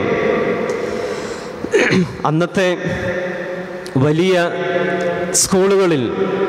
അന്നത്തെ വലിയ സ്കൂളുകളിൽ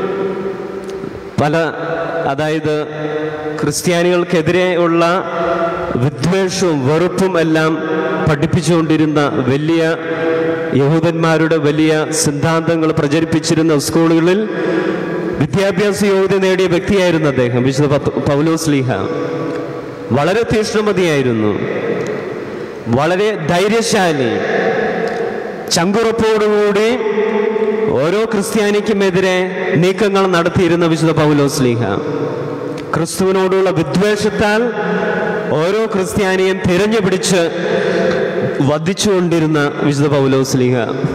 പല അതായത് ക്രിസ്ത്യാനികൾക്കെതിരെ ഉള്ള വിദ്വേഷവും വെറുപ്പും എല്ലാം പഠിപ്പിച്ചുകൊണ്ടിരുന്ന വലിയ യഹൂദന്മാരുടെ വലിയ സിദ്ധാന്തങ്ങൾ പ്രചരിപ്പിച്ചിരുന്ന സ്കൂളുകളിൽ വിദ്യാഭ്യാസ യോഗ്യത നേടിയ വ്യക്തിയായിരുന്നു അദ്ദേഹം വിശുദ്ധ പത്ത് പൗലോസ് ലീഹ വളരെ തീക്ഷ്ണമതിയായിരുന്നു വളരെ ധൈര്യശാലി ചങ്കുറപ്പോടുകൂടി ഓരോ ക്രിസ്ത്യാനിക്കുമെതിരെ നീക്കങ്ങൾ നടത്തിയിരുന്ന വിശുദ്ധ പൗലോസ് ലീഹ ക്രിസ്തുവിനോടുള്ള വിദ്വേഷത്താൽ ഓരോ ക്രിസ്ത്യാനിയും തിരഞ്ഞു പിടിച്ച് വധിച്ചുകൊണ്ടിരുന്ന വിശുദ്ധ പൗലോസ് ലീഹ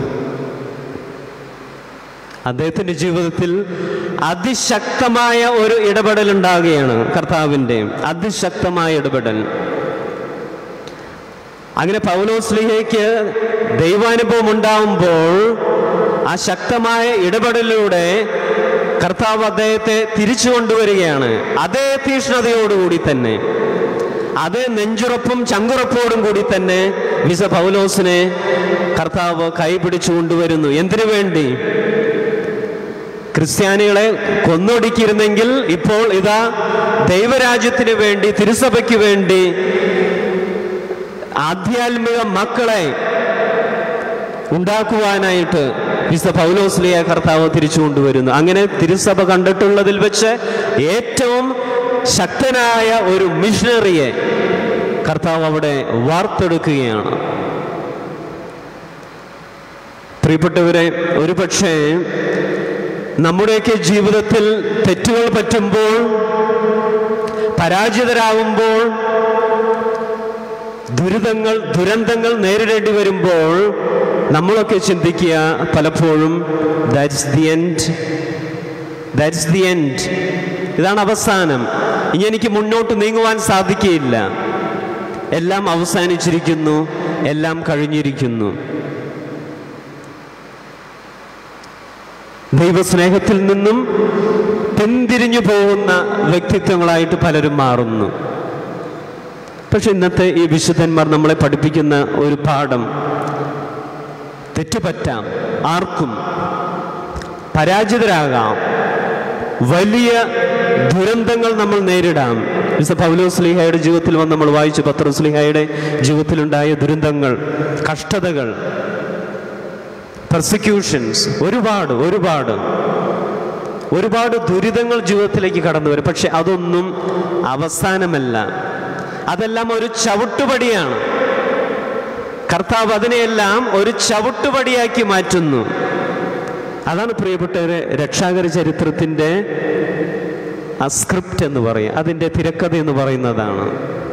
അദ്ദേഹത്തിന്റെ ജീവിതത്തിൽ അതിശക്തമായ ഒരു ഇടപെടൽ ഉണ്ടാകുകയാണ് കർത്താവിൻ്റെ അതിശക്തമായ ഇടപെടൽ അങ്ങനെ പൗലോസ്ലിഹയ്ക്ക് ദൈവാനുഭവം ഉണ്ടാവുമ്പോൾ ആ ശക്തമായ ഇടപെടലിലൂടെ കർത്താവ് അദ്ദേഹത്തെ തിരിച്ചു കൊണ്ടുവരികയാണ് അതേ തീഷ്ണതയോടുകൂടി തന്നെ അതേ നെഞ്ചുറപ്പും ചങ്കുറപ്പോടും കൂടി തന്നെ വിസ പൗലോസിനെ കർത്താവ് കൈപിടിച്ചു കൊണ്ടുവരുന്നു എന്തിനു വേണ്ടി ക്രിസ്ത്യാനികളെ കൊന്നൊടുക്കിയിരുന്നെങ്കിൽ ഇപ്പോൾ ഇതാ ദൈവരാജ്യത്തിന് വേണ്ടി തിരുസഭയ്ക്ക് വേണ്ടി ആധ്യാത്മിക മക്കളെ ഉണ്ടാക്കുവാനായിട്ട് വിശുദ്ധ പൗലോസ്ലിയ കർത്താവ് തിരിച്ചു കൊണ്ടുവരുന്നു അങ്ങനെ തിരുസഭ കണ്ടിട്ടുള്ളതിൽ വെച്ച് ഏറ്റവും ശക്തനായ ഒരു മിഷണറിയെ കർത്താവ് അവിടെ വാർത്തെടുക്കുകയാണ് പ്രിയപ്പെട്ടവരെ ഒരു പക്ഷേ നമ്മുടെയൊക്കെ ജീവിതത്തിൽ തെറ്റുകൾ പറ്റുമ്പോൾ പരാജിതരാകുമ്പോൾ ദുരിതങ്ങൾ ദുരന്തങ്ങൾ നേരിടേണ്ടി വരുമ്പോൾ നമ്മളൊക്കെ ചിന്തിക്കുക പലപ്പോഴും that's the end that's the end ഇതാണ് അവസാനം ഇനി എനിക്ക് മുന്നോട്ട് നീങ്ങുവാൻ സാധിക്കുകയില്ല എല്ലാം അവസാനിച്ചിരിക്കുന്നു എല്ലാം കഴിഞ്ഞിരിക്കുന്നു ദൈവസ്നേഹത്തിൽ നിന്നും പിന്തിരിഞ്ഞു പോകുന്ന വ്യക്തിത്വങ്ങളായിട്ട് പലരും മാറുന്നു പക്ഷെ ഇന്നത്തെ ഈ വിശുദ്ധന്മാർ നമ്മളെ പഠിപ്പിക്കുന്ന ഒരു പാഠം തെറ്റുപറ്റാം ആർക്കും പരാജിതരാകാം വലിയ ദുരന്തങ്ങൾ നമ്മൾ നേരിടാം മിസ്റ്റർ പൗലോസ്ലിഹയുടെ ജീവിതത്തിൽ വന്ന് നമ്മൾ വായിച്ചു പത്രോസ്ലിഹയുടെ ജീവിതത്തിലുണ്ടായ ദുരന്തങ്ങൾ കഷ്ടതകൾ പെർസിക്യൂഷൻസ് ഒരുപാട് ഒരുപാട് ഒരുപാട് ദുരിതങ്ങൾ ജീവിതത്തിലേക്ക് കടന്നു വരും പക്ഷെ അതൊന്നും അവസാനമല്ല അതെല്ലാം ഒരു ചവിട്ടുപടിയാണ് കർത്താവ് അതിനെയെല്ലാം ഒരു ചവിട്ടുപടിയാക്കി മാറ്റുന്നു അതാണ് പ്രിയപ്പെട്ടവരെ രക്ഷാകര ചരിത്രത്തിൻ്റെ ആ സ്ക്രിപ്റ്റ് എന്ന് പറയും അതിൻ്റെ തിരക്കഥ എന്ന് പറയുന്നതാണ്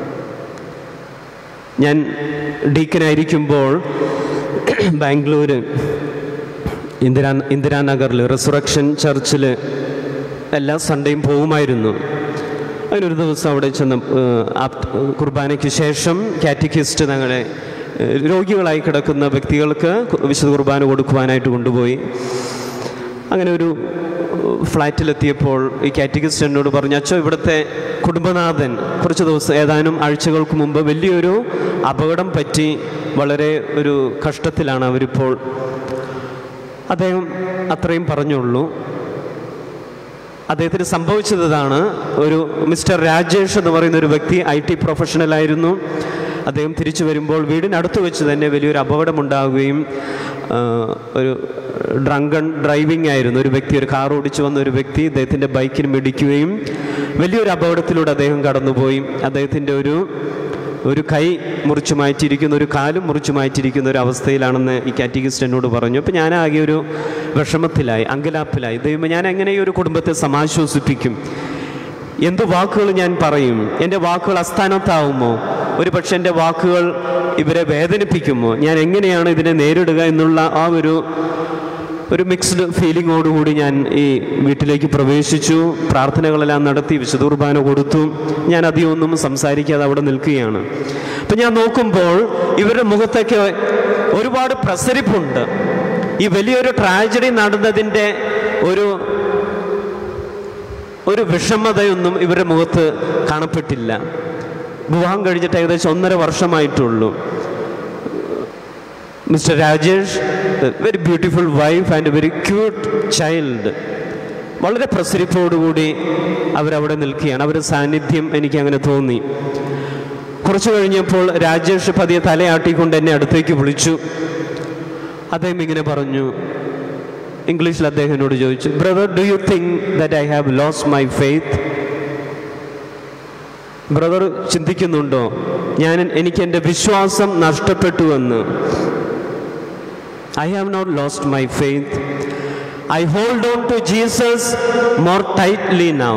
ഞാൻ ഡീക്കനായിരിക്കുമ്പോൾ ബാംഗ്ലൂർ ഇന്ദിരാ ഇന്ദിരാനഗറിൽ റിസറക്ഷൻ ചർച്ചിൽ എല്ലാ സൺഡേയും പോകുമായിരുന്നു അതിനൊരു ദിവസം അവിടെ ചെന്ന് ഏഹ്, ആ കുർബാനയ്ക്ക് ശേഷം കാറ്റക്കിസ്റ്റ് ഞങ്ങളെ ഏഹ്, രോഗികളായി കിടക്കുന്ന വ്യക്തികൾക്ക് കു- വിശുദ്ധ കുർബാന കൊടുക്കുവാനായിട്ട് കൊണ്ടുപോയി അങ്ങനെ ഒരു ഏഹ്, ഫ്ലാറ്റിലെത്തിയപ്പോൾ ഈ കാറ്റഗിസ്റ്റ് എന്നോട് പറഞ്ഞു അച്ഛോ ഇവിടുത്തെ കുടുംബനാഥൻ കുറച്ച് ദിവസം ഏതാനും ആഴ്ചകൾക്ക് മുമ്പ് വലിയൊരു അപകടം പറ്റി വളരെ ഒരു കഷ്ടത്തിലാണ് അവരിപ്പോൾ അദ്ദേഹം അത്രയും പറഞ്ഞുള്ളൂ അദ്ദേഹത്തിന് സംഭവിച്ചത് ഇതാണ് ഒരു മിസ്റ്റർ രാജേഷ് എന്ന് പറയുന്ന ഒരു വ്യക്തി ഐ ടി പ്രൊഫഷണലായിരുന്നു അദ്ദേഹം തിരിച്ചു വരുമ്പോൾ വീടിനടുത്ത് വെച്ച് തന്നെ വലിയൊരു അപകടമുണ്ടാകുകയും ആ, ഒരു ഡ്രങ്കൺ ഡ്രൈവിംഗ് ആയിരുന്നു ഒരു വ്യക്തി ഒരു കാർ ഓടിച്ചു വന്ന ഒരു വ്യക്തി അദ്ദേഹത്തിൻ്റെ ബൈക്കിന് മിടിക്കുകയും വലിയൊരു അപകടത്തിലൂടെ അദ്ദേഹം കടന്നുപോയി അദ്ദേഹത്തിൻ്റെ ഒരു ഒരു കൈ മുറിച്ചു മാറ്റിയിരിക്കുന്ന ഒരു കാലും മുറിച്ചു മാറ്റിയിരിക്കുന്ന ഒരു അവസ്ഥയിലാണെന്ന് ഈ കാറ്റഗിസ്റ്റ് എന്നോട് പറഞ്ഞു അപ്പോൾ ഞാൻ ആകെ ഒരു വിഷമത്തിലായി അങ്കലാപ്പിലായി ദൈവം ഞാൻ എങ്ങനെ ഈ ഒരു കുടുംബത്തെ സമാശ്വസിപ്പിക്കും എന്ത് വാക്കുകൾ ഞാൻ പറയും എൻ്റെ വാക്കുകൾ അസ്ഥാനത്താവുമോ ഒരു പക്ഷെ എൻ്റെ വാക്കുകൾ ഇവരെ വേദനിപ്പിക്കുമോ ഞാൻ എങ്ങനെയാണ് ഇതിനെ നേരിടുക എന്നുള്ള ആ ഒരു ഒരു മിക്സ്ഡ് ഫീലിങ്ങോടുകൂടി ഞാൻ ഈ വീട്ടിലേക്ക് പ്രവേശിച്ചു പ്രാർത്ഥനകളെല്ലാം നടത്തി വിശുദ്ധ കുർബാന കൊടുത്തു ഞാൻ അധികം ഒന്നും സംസാരിക്കാതെ അവിടെ നിൽക്കുകയാണ് അപ്പം ഞാൻ നോക്കുമ്പോൾ ഇവരുടെ മുഖത്തൊക്കെ ഒരുപാട് പ്രസരിപ്പുണ്ട് ഈ വലിയൊരു ട്രാജഡി നടന്നതിൻ്റെ ഒരു ഒരു വിഷമതയൊന്നും ഇവരുടെ മുഖത്ത് കാണപ്പെട്ടില്ല വിവാഹം കഴിഞ്ഞിട്ട് ഏകദേശം ഒന്നര വർഷമായിട്ടുള്ളൂ mister Rajesh very beautiful wife and very cute child വളരെ പ്രസരിപ്പോടുകൂടി അവരവിടെ നിൽക്കുകയാണ് അവരുടെ സാന്നിധ്യം എനിക്ക് അങ്ങനെ തോന്നി കുറച്ചു കഴിഞ്ഞപ്പോൾ രാജേഷ് പതിയെ തലയാട്ടിക്കൊണ്ട് എന്നെ അടുത്തേക്ക് വിളിച്ചു അദ്ദേഹം ഇങ്ങനെ പറഞ്ഞു ഇംഗ്ലീഷിൽ അദ്ദേഹം എന്നോട് ചോദിച്ചു brother do you think that I have lost my faith brother ചിന്തിക്കുന്നുണ്ടോ ഞാൻ എനിക്ക് എൻ്റെ വിശ്വാസം നഷ്ടപ്പെട്ടുവെന്ന് I have not lost my faith I hold on to Jesus more tightly now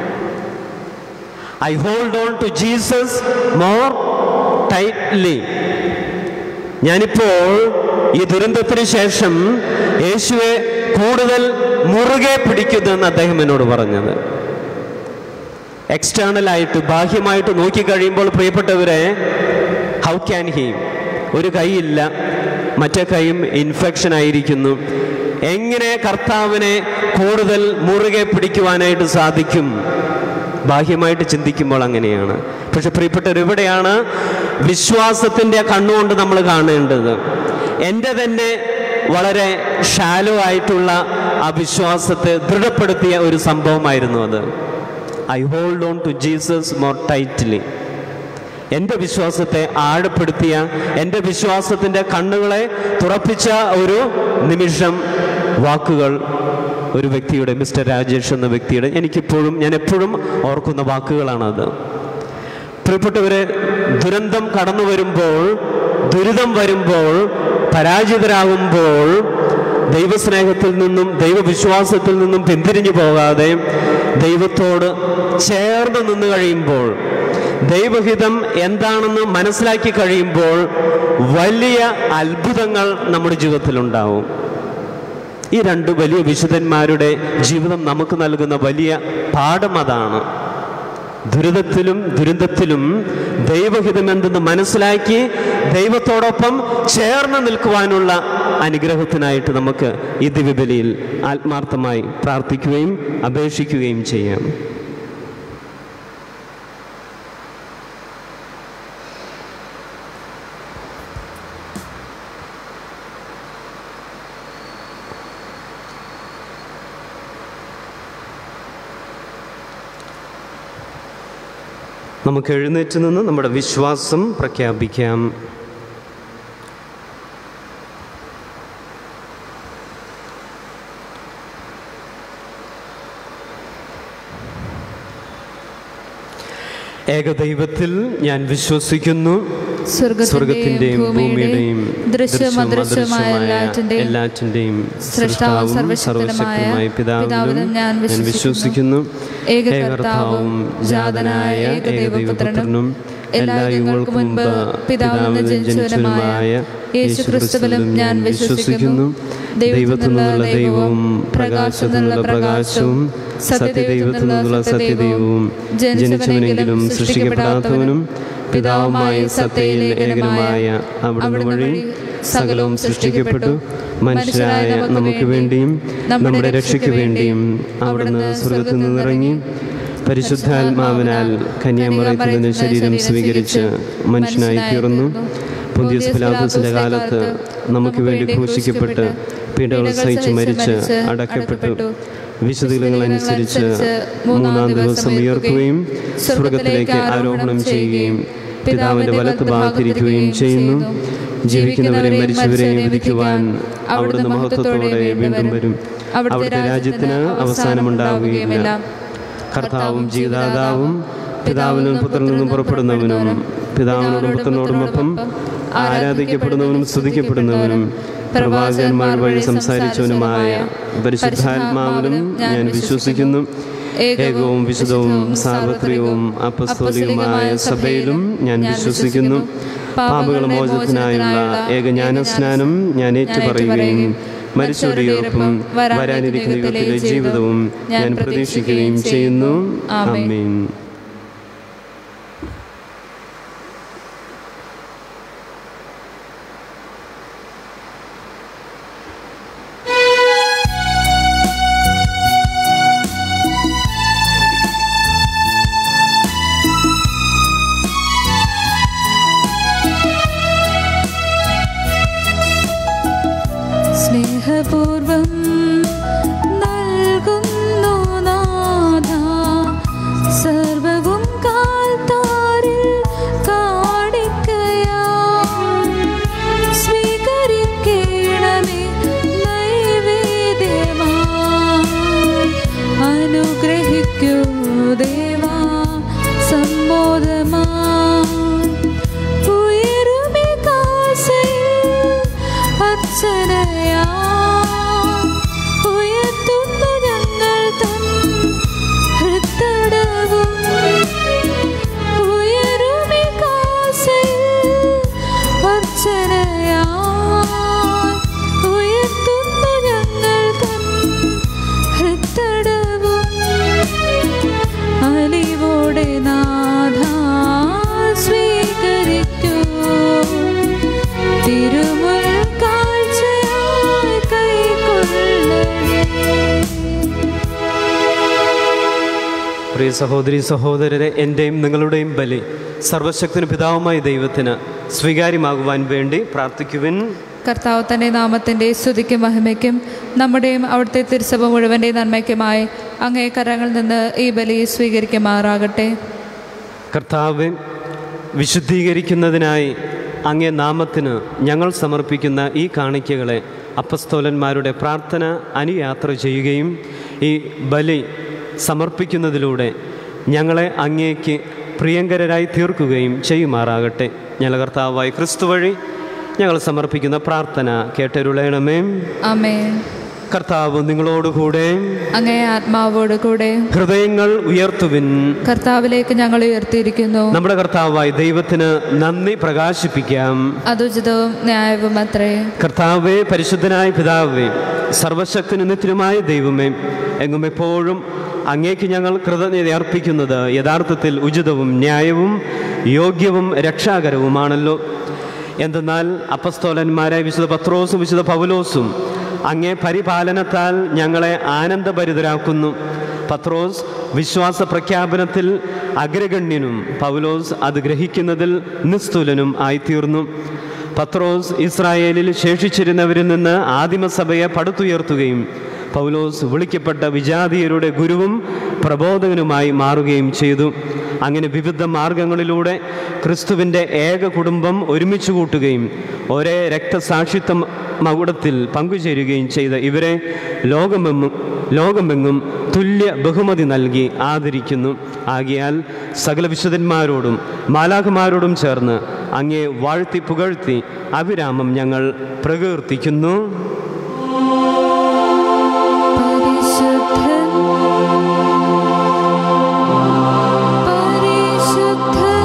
I hold on to Jesus more tightly ഞാനിപ്പോൾ ഈ ദുരന്തത്തിന് ശേഷം യേശുവെ കൂടുതൽ മുറുകെ പിടിക്കുന്നെന്ന് അദ്ദേഹം എന്നോട് പറഞ്ഞത് എക്സ്റ്റേണലായിട്ട് ബാഹ്യമായിട്ട് നോക്കിക്കഴിയുമ്പോൾ പ്രിയപ്പെട്ടവരെ ഹൗ ക്യാൻ ഹി ഒരു കൈയില്ല മറ്റേ കൈയും ഇൻഫെക്ഷൻ ആയിരിക്കുന്നു എങ്ങനെ കർത്താവിനെ കൂടുതൽ മുറുകെ പിടിക്കുവാനായിട്ട് സാധിക്കും ബാഹ്യമായിട്ട് ചിന്തിക്കുമ്പോൾ അങ്ങനെയാണ് പക്ഷെ പ്രിയപ്പെട്ടവർ ഇവിടെയാണ് വിശ്വാസത്തിൻ്റെ കണ്ണുകൊണ്ട് നമ്മൾ കാണേണ്ടത് എൻ്റെ തന്നെ വളരെ ഷാലോ ആയിട്ടുള്ള ആ വിശ്വാസത്തെ ദൃഢപ്പെടുത്തിയ ഒരു സംഭവമായിരുന്നു അത് I hold on to Jesus more tightly എൻ്റെ വിശ്വാസത്തെ ആഴപ്പെടുത്തിയ എൻ്റെ വിശ്വാസത്തിൻ്റെ കണ്ണുകളെ തുറപ്പിച്ച ഒരു നിമിഷം വാക്കുകൾ ഒരു വ്യക്തിയുടെ മിസ്റ്റർ രാജേഷ് എന്ന വ്യക്തിയുടെ എനിക്കിപ്പോഴും ഞാൻ എപ്പോഴും ഓർക്കുന്ന വാക്കുകളാണത് പ്രിയപ്പെട്ടവരെ ദുരന്തം കടന്നു വരുമ്പോൾ ദുരിതം വരുമ്പോൾ പരാജിതരാകുമ്പോൾ ദൈവസ്നേഹത്തിൽ നിന്നും ദൈവവിശ്വാസത്തിൽ നിന്നും പിന്തിരിഞ്ഞു പോകാതെ ദൈവത്തോട് ചേർന്ന് നിന്ന് കഴിയുമ്പോൾ ദൈവഹിതം എന്താണെന്ന് മനസ്സിലാക്കി കഴിയുമ്പോൾ വലിയ അത്ഭുതങ്ങൾ നമ്മുടെ ജീവിതത്തിലുണ്ടാവും ഈ രണ്ട് വലിയ വിശുദ്ധന്മാരുടെ ജീവിതം നമുക്ക് നൽകുന്ന വലിയ പാഠം അതാണ് ദുരിതത്തിലും ദുരന്തത്തിലും ദൈവഹിതം എന്തെന്ന് മനസ്സിലാക്കി ദൈവത്തോടൊപ്പം ചേർന്ന് നിൽക്കുവാനുള്ള അനുഗ്രഹത്തിനായിട്ട് നമുക്ക് ഈ ദിവ്യബലിയിൽ ആത്മാർത്ഥമായി പ്രാർത്ഥിക്കുകയും അപേക്ഷിക്കുകയും ചെയ്യാം നമുക്ക് എഴുന്നേറ്റ് നിന്ന് നമ്മുടെ വിശ്വാസം പ്രഖ്യാപിക്കാം ഏകദൈവത്തിൽ ഞാൻ വിശ്വസിക്കുന്നു സ്വർഗത്തിന്റെയും ഭൂമിയുടെയും ദൃശ്യം അദൃശ്യമായ എല്ലാറ്റിന്റെയും എല്ലാറ്റിന്റെയും സൃഷ്ടാവും സൃഷ്ടാവും സർവ്വശക്തനുമായ സർവശക്തനുമായ പിതാവിനും പിതാവിനും ഞാൻ ഞാൻ വിശ്വസിക്കുന്നു ഏക ഏകകർത്താവും ജാതനായ ഏകദൈവപുത്രനും എല്ലാ എല്ലാ യുഗങ്ങൾക്കും മുൻപ് പിതാവിൽ പിതാവിൽ നിന്ന് ജനിച്ചവനുമായ യേശു ക്രിസ്തുവിലും ഞാൻ വിശ്വസിക്കുന്നു ദൈവത്തിൽ നിന്നുള്ള ദൈവവും പ്രകാശത്തിൽ നിന്നുള്ള പ്രകാശവും സത്യദൈവത്തിൽ നിന്നുള്ള സത്യദൈവവും ജനിച്ചവനെങ്കിലും സൃഷ്ടിക്കപ്പെടാത്തവനും പിതാവുമായ സത്യയിൽ ഏകനുമായ അവിടുന്ന് വഴി സകലവും സൃഷ്ടിക്കപ്പെട്ടു മനുഷ്യരായ നമുക്ക് വേണ്ടിയും നമ്മുടെ രക്ഷയ്ക്ക് വേണ്ടിയും അവിടുന്ന് സ്വർഗത്തിൽ നിന്നിറങ്ങി പരിശുദ്ധാത്മാവിനാൽ കന്യാമറയത്തിൽ നിന്ന് ശരീരം സ്വീകരിച്ച് മനുഷ്യനായി തീർന്നു പൊന്തിയസ് പിലാത്തോസിന്റെ കാലത്ത് നമുക്ക് വേണ്ടി ക്രൂശിക്കപ്പെട്ട് പീഡകൾ സഹിച്ച് മരിച്ച് അടക്കപ്പെട്ടു വിശുദ്ധങ്ങൾ അനുസരിച്ച് മൂന്നാം ദിവസം ഉയർക്കുകയും സ്വർഗത്തിലേക്ക് ആരോഹണം ചെയ്യുകയും പിതാവിന്റെ വലത്ത് ഭാഗത്തിരിക്കുകയും ചെയ്യുന്നു ജീവിക്കുന്നവരെയും മരിച്ചവരെയും വിധിക്കുവാൻ അവിടുന്ന് മഹത്വത്തോടെ വീണ്ടും വരും അവിടുത്തെ രാജ്യത്തിന് അവസാനമുണ്ടാവുകയുമില്ല കർത്താവും ജീവദാതാവും പിതാവിനും പുത്രനിൽ നിന്നും പുറപ്പെടുന്നവനും പിതാവിനോടും പുത്രനോടുമൊപ്പം ആരാധിക്കപ്പെടുന്നവനും സ്തുതിക്കപ്പെടുന്നവനും പ്രവാചകന്മാർ വഴി സംസാരിച്ചവനുമായ പരിശുദ്ധാത്മാവിലും ഞാൻ വിശ്വസിക്കുന്നു ഏകവും വിശുദ്ധവും സാർവത്രികവും അപ്പസ്തോലികമായ സഭയിലും ഞാൻ വിശ്വസിക്കുന്നു പാപಗಳ മോചനത്തിനായുള്ള ഏകജ്ഞാനസ്നാനം ഞാൻ ഏറ്റുപറയുകയും മരിച്ചവരുടെ ഉറപ്പും വരാനിരിക്കുന്ന യുഗത്തിലെ ജീവിതവും ഞാൻ പ്രതീക്ഷിക്കുകയും ചെയ്യുന്നു ആമേൻ സ്നേഹപൂർവം നൽകുന്നു നാഥ സർവവും കാൽത്താരിൽ കാണിക്കയാ സ്വീകരിക്കണമേ നൈവേദ്യമാ അനുഗ്രഹിക്കൂ ദേവാ സമ്മോദമാ ഉയരുമേ കാസയിൽ അർച്ചനയാ ഉയർത്തുന്നു ഞങ്ങൾ തൻ ഹൃത്തടവും ഉയരുമേ കാസയിൽ അർച്ചനയാ ഉയർത്തുന്നു ഞങ്ങൾ തൻ ഹൃത്തടവും അലിവോടെ നാഥ സ്വീകരിക്കൂ തിരുമുൽ കാഴ്ചയായി കൈക്കൊള്ളണേ പ്രിയ സഹോദരി സഹോദരരെ എൻ്റെയും നിങ്ങളുടെയും ബലി സർവശക്തന് പിതാവുമായ ദൈവത്തിന് സ്വീകാര്യമാകുവാൻ വേണ്ടി പ്രാർത്ഥിക്കുവിൻ കർത്താവ് തൻ്റെ നാമത്തിൻ്റെ സ്തുതിക്കും മഹിമയ്ക്കും നമ്മുടെയും അവിടുത്തെ തിരുസഭ മുഴുവൻ്റെ നന്മയ്ക്കുമായി അങ്ങേ കരങ്ങളിൽ നിന്ന് ഈ ബലി സ്വീകരിക്കുമാറാകട്ടെ കർത്താവ് വിശുദ്ധീകരിക്കുന്നതിനായി അങ്ങേ നാമത്തിന് ഞങ്ങൾ സമർപ്പിക്കുന്ന ഈ കാണിക്കകളെ അപ്പസ്തോലന്മാരുടെ പ്രാർത്ഥന അനുയാത്ര ചെയ്യുകയും ഈ ബലി സമർപ്പിക്കുന്നതിലൂടെ ഞങ്ങളെ അങ്ങേക്ക് പ്രിയങ്കരരായി തീർക്കുകയും ചെയ്യുമാറാകട്ടെ ഞങ്ങൾ കർത്താവായ ക്രിസ്തു വഴി ഞങ്ങൾ സമർപ്പിക്കുന്ന പ്രാർത്ഥന കേട്ടരുളയണമേ അമേ കർത്താവ് നിങ്ങളോടുകൂടെ അങ്ങേ ആത്മാവോട് കൂടെ ഹൃദയങ്ങൾ ഉയർത്തുവിൻ കർത്താവിലേക്ക് ഞങ്ങൾ ഉയർത്തിയിരിക്കുന്നു നമ്മുടെ കർത്താവായ ദൈവത്തിന് നന്ദി പ്രകാശിപ്പിക്കാം അതുചിതവും ന്യായവും അത്രേ കർത്താവേ പരിശുദ്ധനായ പിതാവേ സർവശക്തിന് നിത്യമായ ദൈവമേ എങ്ങും എപ്പോഴും അങ്ങേക്ക് ഞങ്ങൾ കൃതജ്ഞത അർപ്പിക്കുന്നത് യഥാർത്ഥത്തിൽ ഉചിതവും ന്യായവും യോഗ്യവും രക്ഷാകരവുമാണല്ലോ എന്തെന്നാൽ അപ്പസ്തോലന്മാരായ വിശുദ്ധ പത്രോസും വിശുദ്ധ പൗലോസും അങ്ങേ പരിപാലനത്താൽ ഞങ്ങളെ ആനന്ദഭരിതരാക്കുന്നു പത്രോസ് വിശ്വാസ പ്രഖ്യാപനത്തിൽ അഗ്രഗണ്യനും പൗലോസ് അത് ഗ്രഹിക്കുന്നതിൽ നിസ്തുലനും ആയിത്തീർന്നു പത്രോസ് ഇസ്രായേലിൽ ശേഷിച്ചിരുന്നവരിൽ നിന്ന് ആദിമസഭയെ പടുത്തുയർത്തുകയും പൗലോസ് വിളിക്കപ്പെട്ട വിജാതീയരുടെ ഗുരുവും പ്രബോധകനുമായി മാറുകയും ചെയ്തു അങ്ങനെ വിവിധ മാർഗങ്ങളിലൂടെ ക്രിസ്തുവിൻ്റെ ഏക കുടുംബം ഒരുമിച്ച് കൂട്ടുകയും ഒരേ രക്തസാക്ഷിത്വ മകുടത്തിൽ പങ്കുചേരുകയും ചെയ്ത ഇവരെ ലോകമെങ്ങും ലോകമെങ്ങും തുല്യ ബഹുമതി നൽകി ആദരിക്കുന്നു ആകിയാൽ സകല വിശുദ്ധന്മാരോടും മാലാഖമാരോടും ചേർന്ന് അങ്ങേ വാഴ്ത്തി പുകഴ്ത്തി അവിരാമം ഞങ്ങൾ പ്രകീർത്തിക്കുന്നു പരിശുദ്ധൻ പരിശുദ്ധൻ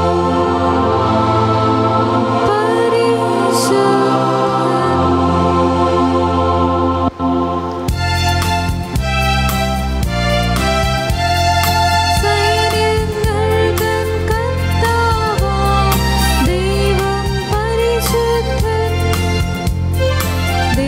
സൈന്യങ്ങൾക്കൻ കർത്താവാം ദൈവം പരിശുദ്ധൻ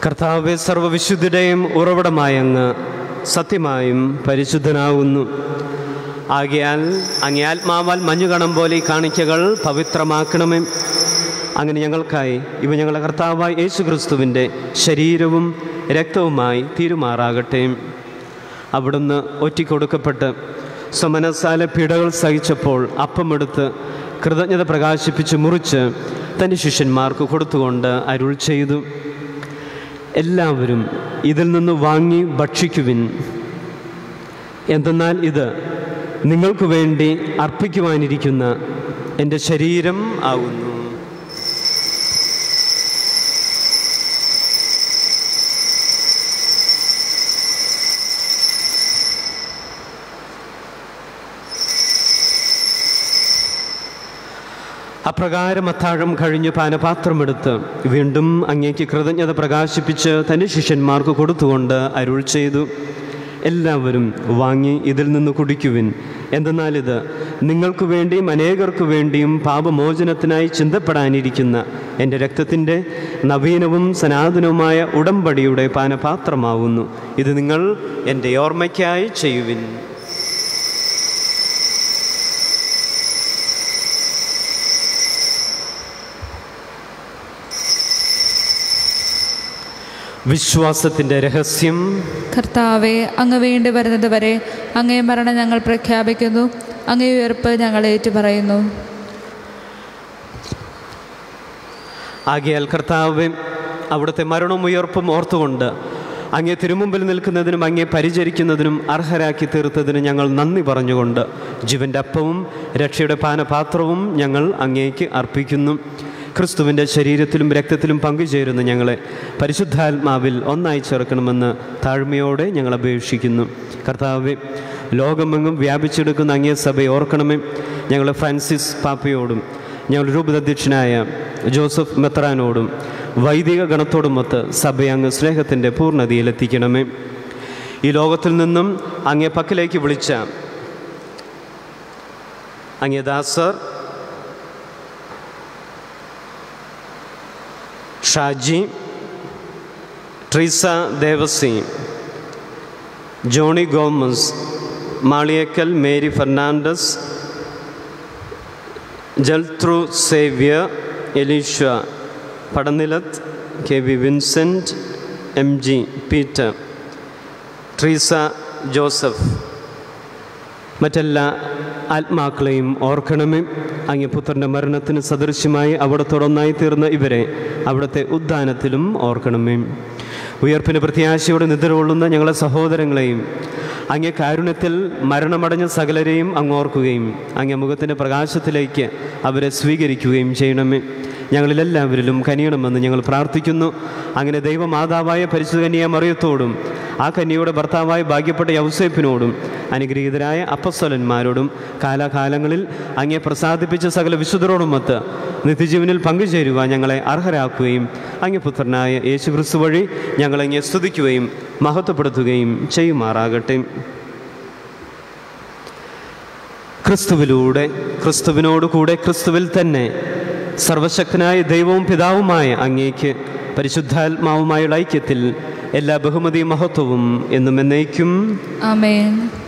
കർത്താവെ സർവവിശുദ്ധിയുടെയും ഉറവിടമായ അങ്ങ് സത്യമായും പരിശുദ്ധനാകുന്നു ആകയാൽ അങ്ങേ ആത്മാവാൽ മഞ്ഞുകണം പോലെ ഈ കാണിക്കകൾ പവിത്രമാക്കണമേ അങ്ങനെ ഞങ്ങൾക്കായി ഇവ ഞങ്ങളുടെ കർത്താവായ യേശു ക്രിസ്തുവിൻ്റെ ശരീരവും രക്തവുമായി തീരുമാറാകട്ടെ അവിടുന്ന് ഒറ്റിക്കൊടുക്കപ്പെട്ട് സ്വമനസാല പീഡകൾ സഹിച്ചപ്പോൾ അപ്പമെടുത്ത് കൃതജ്ഞത പ്രകാശിപ്പിച്ച് മുറിച്ച് തൻ്റെ ശിഷ്യന്മാർക്ക് കൊടുത്തുകൊണ്ട് അരുൾ ചെയ്തു എല്ലാവരും ഇതിൽ നിന്ന് വാങ്ങി ഭക്ഷിക്കുവിൻ എന്തെന്നാൽ ഇത് നിങ്ങൾക്ക് വേണ്ടി അർപ്പിക്കുവാനിരിക്കുന്ന എൻ്റെ ശരീരം ആകുന്നു അപ്രകാരം അത്താഴം കഴിഞ്ഞ് പാനപാത്രമെടുത്ത് വീണ്ടും അങ്ങേക്ക് കൃതജ്ഞത പ്രകാശിപ്പിച്ച് തൻ്റെ ശിഷ്യന്മാർക്ക് കൊടുത്തുകൊണ്ട് അരുൾ ചെയ്തു എല്ലാവരും വാങ്ങി ഇതിൽ നിന്ന് കുടിക്കുവിൻ എന്തെന്നാൽ ഇത് നിങ്ങൾക്ക് വേണ്ടിയും അനേകർക്ക് വേണ്ടിയും പാപമോചനത്തിനായി ചിന്തപ്പെടാനിരിക്കുന്ന എൻ്റെ രക്തത്തിൻ്റെ നവീനവും സനാതനവുമായ ഉടമ്പടിയുടെ പാനപാത്രമാവുന്നു ഇത് നിങ്ങൾ എൻ്റെ ഓർമ്മയ്ക്കായി ചെയ്യുവിൻ വിശ്വാസത്തിൻ്റെ രഹസ്യം കർത്താവെ അങ്ങ് വേണ്ടി വരുന്നത് വരെ അങ്ങേ മരണം ഞങ്ങൾ പ്രഖ്യാപിക്കുന്നു അങ്ങേ ഉയർപ്പ് ഞങ്ങൾ ഏറ്റുപറയുന്നു ആകയാൽ കർത്താവ് അവിടുത്തെ മരണവും ഉയർപ്പും ഓർത്തുകൊണ്ട് അങ്ങേ തിരുമുമ്പിൽ നിൽക്കുന്നതിനും അങ്ങേ പരിചരിക്കുന്നതിനും അർഹരാക്കി തീർത്തതിന് ഞങ്ങൾ നന്ദി പറഞ്ഞുകൊണ്ട് ജീവൻ്റെ അപ്പവും രക്ഷയുടെ പാനപാത്രവും ഞങ്ങൾ അങ്ങേക്ക് അർപ്പിക്കുന്നു ക്രിസ്തുവിൻ്റെ ശരീരത്തിലും രക്തത്തിലും പങ്കുചേരുന്ന ഞങ്ങളെ പരിശുദ്ധാത്മാവിൽ ഒന്നായി ചേർക്കണമെന്ന് താഴ്മയോടെ ഞങ്ങൾ അപേക്ഷിക്കുന്നു കർത്താവെ ലോകമെങ്ങും വ്യാപിച്ചെടുക്കുന്ന അങ്ങേ സഭയെ ഓർക്കണമേ ഞങ്ങൾ ഫ്രാൻസിസ് പാപ്പയോടും ഞങ്ങൾ രൂപതധ്യക്ഷനായ ജോസഫ് മെത്രാനോടും വൈദിക ഗണത്തോടുമൊത്ത് സഭയെ അങ്ങ് സ്നേഹത്തിൻ്റെ പൂർണ്ണതയിലെത്തിക്കണമേ ഈ ലോകത്തിൽ നിന്നും അങ്ങേ പക്കലേക്ക് വിളിച്ച അങ്ങേ ദാസർ Shaji Treesa Devasi Johny Gomez Maliyakkal Mary Fernandez Jalthru Xavier Elisha Padanilath K V Vincent M G Peter Treesa Joseph മറ്റെല്ലാ ആത്മാക്കളെയും ഓർക്കണമേ അങ്ങേ പുത്രൻ്റെ മരണത്തിന് സദൃശ്യമായി അവിടത്തോടൊന്നായി തീർന്ന ഇവരെ അവിടുത്തെ ഉദ്ധാനത്തിലും ഓർക്കണമേ ഉയർപ്പിന് പ്രത്യാശയോടെ നിദ്രകൊള്ളുന്ന ഞങ്ങളെ സഹോദരങ്ങളെയും അങ്ങേ കാരുണ്യത്തിൽ മരണമടഞ്ഞ സകലരെയും അങ്ങ് ഓർക്കുകയും അങ്ങേ മുഖത്തിൻ്റെ പ്രകാശത്തിലേക്ക് അവരെ സ്വീകരിക്കുകയും ചെയ്യണമേ ഞങ്ങളിലെല്ലാവരിലും കനിയണമെന്ന് ഞങ്ങൾ പ്രാർത്ഥിക്കുന്നു അങ്ങനെ ദൈവമാതാവായ പരിശുദ്ധ കന്യ മറിയത്തോടും ആ കന്യയുടെ ഭർത്താവായ ഭാഗ്യപ്പെട്ട യൗസേപ്പിനോടും അനുഗ്രഹീതരായ അപ്പസ്വലന്മാരോടും കാലാകാലങ്ങളിൽ അങ്ങേ പ്രസാദിപ്പിച്ച സകല വിശുദ്ധരോടുമൊത്ത് നിത്യജീവനിൽ പങ്കുചേരുവാൻ ഞങ്ങളെ അർഹരാക്കുകയും അങ്ങേ പുത്രനായ യേശു ക്രിസ്തു വഴി ഞങ്ങളങ്ങെ സ്തുതിക്കുകയും മഹത്വപ്പെടുത്തുകയും ചെയ്യുമാറാകട്ടെ ക്രിസ്തുവിലൂടെ ക്രിസ്തുവിനോട് കൂടെ ക്രിസ്തുവിൽ തന്നെ സർവശക്തനായ ദൈവവും പിതാവുമായ അങ്ങേക്ക് പരിശുദ്ധാത്മാവുമായുള്ള ഐക്യത്തിൽ എല്ലാ ബഹുമതിയും മഹത്വവും എന്നും എന്നേക്കും ആമേൻ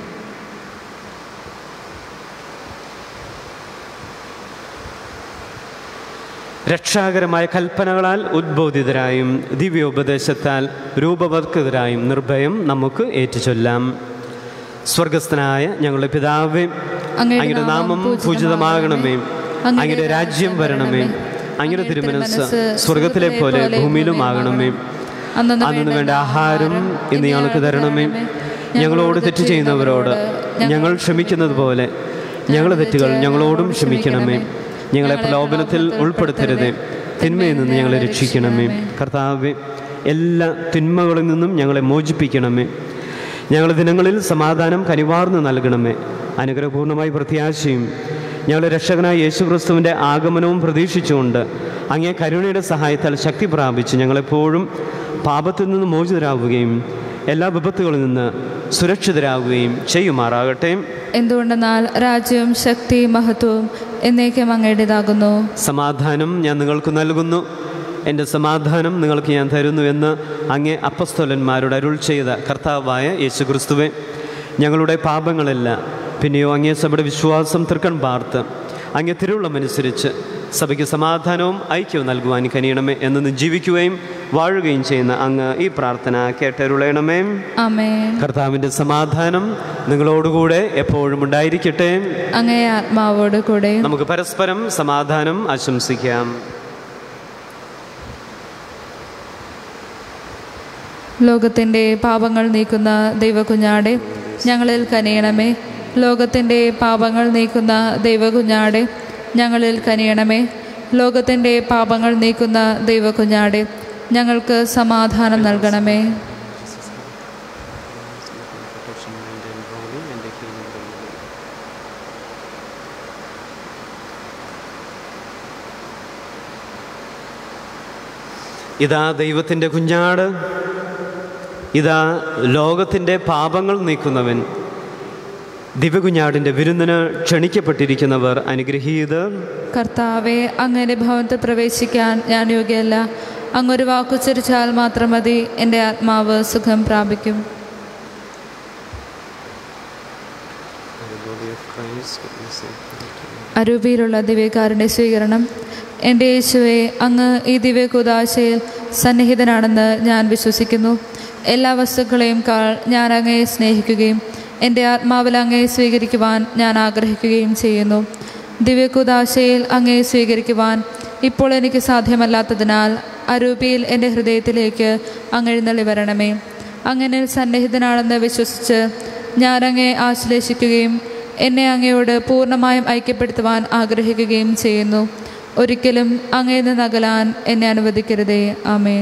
രക്ഷാകരമായ കൽപ്പനകളാൽ ഉദ്ബോധിതരായും ദിവ്യോപദേശത്താൽ രൂപവത്കൃതരായും നിർഭയം നമുക്ക് ഏറ്റുചൊല്ലാം സ്വർഗസ്ഥനായ ഞങ്ങളുടെ പിതാവേ അങ്ങയുടെ നാമം പൂജിതമാകണമേ അങ്ങയുടെ രാജ്യം വരണമേ അങ്ങയുടെ തിരുമനസ് സ്വർഗത്തിലെ പോലെ ഭൂമിയിലും ആകണമേ അന്നു വേണ്ട ആഹാരം ഇന്ന് ഞങ്ങൾക്ക് തരണമേ ഞങ്ങളോട് തെറ്റ് ചെയ്യുന്നവരോട് ഞങ്ങൾ ക്ഷമിക്കുന്നത് പോലെ ഞങ്ങളുടെ തെറ്റുകൾ ഞങ്ങളോടും ക്ഷമിക്കണമേ ഞങ്ങളെ പ്രലോഭനത്തിൽ ഉൾപ്പെടുത്തരുതേ തിന്മയിൽ നിന്ന് ഞങ്ങളെ രക്ഷിക്കണമേ കർത്താവെ എല്ലാ തിന്മകളിൽ നിന്നും ഞങ്ങളെ മോചിപ്പിക്കണമേ ഞങ്ങളുടെ ദിനങ്ങളിൽ സമാധാനം കനിവാർന്ന് നൽകണമേ അനുഗ്രഹപൂർണ്ണമായി പ്രത്യാശയും ഞങ്ങളുടെ രക്ഷകനായ യേശുക്രിസ്തുവിൻ്റെ ആഗമനവും പ്രതീക്ഷിച്ചുകൊണ്ട് അങ്ങേ കരുണയുടെ സഹായത്താൽ ശക്തി പ്രാപിച്ച് ഞങ്ങളെപ്പോഴും പാപത്തിൽ നിന്ന് മോചിതരാകുകയും എല്ലാ വിപത്തുകളിൽ നിന്ന് സുരക്ഷിതരാകുകയും ചെയ്യുമാറാകട്ടെ എന്തുകൊണ്ടെന്നാൽ രാജ്യവും ശക്തിയും മഹത്വവും എന്നേക്കും അങ്ങയുടേതാകുന്നു സമാധാനം ഞാൻ നിങ്ങൾക്ക് നൽകുന്നു എൻ്റെ സമാധാനം നിങ്ങൾക്ക് ഞാൻ തരുന്നു എന്ന് അങ്ങേ അപ്പസ്തോലന്മാരോട് അരുൾ ചെയ്ത കർത്താവായ യേശുക്രിസ്തുവെ ഞങ്ങളുടെ പാപങ്ങളെല്ലാം പിന്നെയോ അങ്ങേ സഭയുടെ വിശ്വാസം തൃക്കൺ പാർത്ത് അങ്ങേ തിരുവുള്ളമനുസരിച്ച് സഭയ്ക്ക് സമാധാനവും ഐക്യവും നൽകുവാൻ കനിയണമേ എന്ന് ജീവിക്കുകയും വാഴുകയും ചെയ്യുന്ന അങ്ങ് ഈ പ്രാർത്ഥന കേട്ടരുളയണമേ ആമേൻ കർത്താവിൻ്റെ സമാധാനം നിങ്ങളോടുകൂടെ എപ്പോഴും ഉണ്ടായിരിക്കട്ടെ അങ്ങേ ആത്മാവോട് കൂടെ നമുക്ക് പരസ്പരം സമാധാനം ആശംസിക്കാം ലോകത്തിൻ്റെ പാപങ്ങൾ നീക്കുന്ന ദൈവകുഞ്ഞാടെ ഞങ്ങളിൽ കനിയണമേ ലോകത്തിൻ്റെ പാപങ്ങൾ നീക്കുന്ന ദൈവകുഞ്ഞാടെ ഞങ്ങളിൽ കനിയണമേ ലോകത്തിൻ്റെ പാപങ്ങൾ നീക്കുന്ന ദൈവകുഞ്ഞാടെ ഞങ്ങൾക്ക് സമാധാനം നൽകണമേ ഇതാ ദൈവത്തിൻ്റെ കുഞ്ഞാട് ഇതാ ലോകത്തിൻ്റെ പാപങ്ങൾ നീക്കുന്നവൻ ദിവ്യകുഞ്ഞാടിൻ്റെ വിരുന്നിന് ക്ഷണിക്കപ്പെട്ടിരിക്കുന്നവർ അനുഗ്രഹീത് കർത്താവെ അങ്ങയുടെ ഭവനത്തിൽ പ്രവേശിക്കാൻ ഞാൻ യോഗ്യല്ല അങ്ങൊരു വാക്കുച്ചരിച്ചാൽ മാത്രം മതി എൻ്റെ ആത്മാവ് സുഖം പ്രാപിക്കും അരൂപിയിലുള്ള ദിവ്യക്കാരൻ്റെ സ്വീകരണം എൻ്റെ യേശുവെ അങ്ങ് ഈ ദിവ്യകുദാശയിൽ സന്നിഹിതനാണെന്ന് ഞാൻ വിശ്വസിക്കുന്നു എല്ലാ വസ്തുക്കളെയും കാൾ ഞാൻ അങ്ങയെ സ്നേഹിക്കുകയും എൻ്റെ ആത്മാവിൽ അങ്ങയെ സ്വീകരിക്കുവാൻ ഞാൻ ആഗ്രഹിക്കുകയും ചെയ്യുന്നു ദിവ്യകുദാശയിൽ അങ്ങയെ സ്വീകരിക്കുവാൻ ഇപ്പോൾ എനിക്ക് സാധ്യമല്ലാത്തതിനാൽ അരൂപിയിൽ എൻ്റെ ഹൃദയത്തിലേക്ക് അങ്ങെഴുന്നള്ളി വരണമേ അങ്ങനെ സന്നിഹിതനാണെന്ന് വിശ്വസിച്ച് ഞാൻ അങ്ങയെ ആശ്ലേഷിക്കുകയും എന്നെ അങ്ങയോട് പൂർണ്ണമായും ഐക്യപ്പെടുത്തുവാൻ ആഗ്രഹിക്കുകയും ചെയ്യുന്നു ഒരിക്കലും അങ്ങയിൽ നിന്ന് അകലാൻ എന്നെ അനുവദിക്കരുതേ ആമേൻ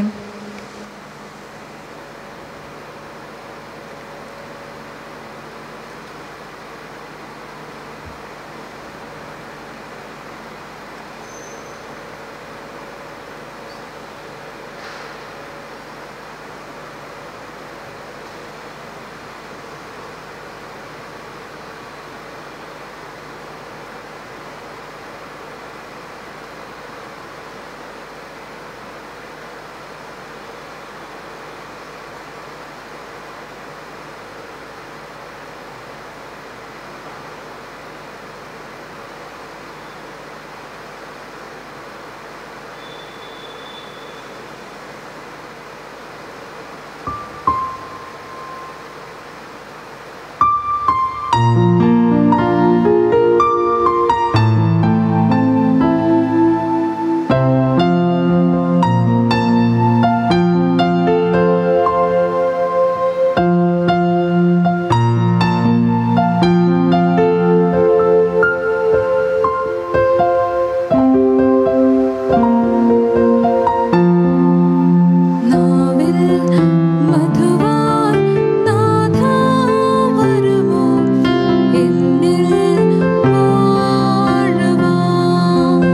നാവിൽ മധുവാൻ നാഥാ വരുമോ എന്നിൽ വാഴുവാൻ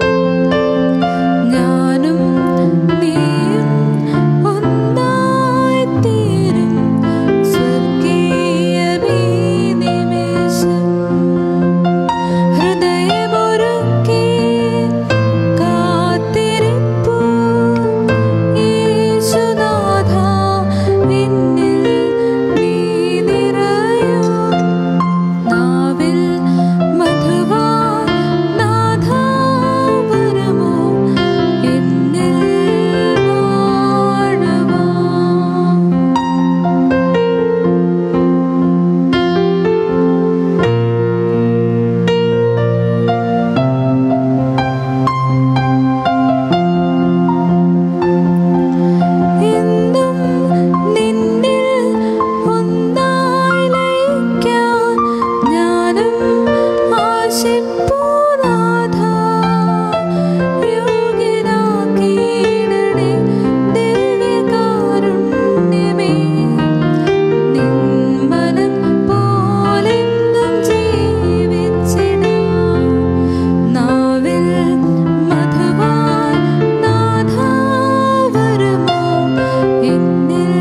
ഞാനും നീയും ഒന്നായിത്തീരും സ്വർഗീയമീ നിമിഷം ഹൃദയമൊരുക്കി കാത്തിരിപ്പൂ യേശുനാഥ എന്നിൽ നീ നിറയൂ നാവിൽ മധുവാൻ നാഥാ വരുമോ എന്നിൽ വാഴുവാൻ എന്നും നിന്നിൽ ഒന്നായി ലയിക്കാൻ ഞാനും ആശിപ്പൂ നാഥാ യോഗ്യനാക്കിയിടണേ ദിവ്യകാരുണ്യമേ നിൻ മനം പോലെന്നും ജീവിച്ചിടാം നാവിൽ മധുവാൻ നാഥാ വരുമോ എന്നിൽ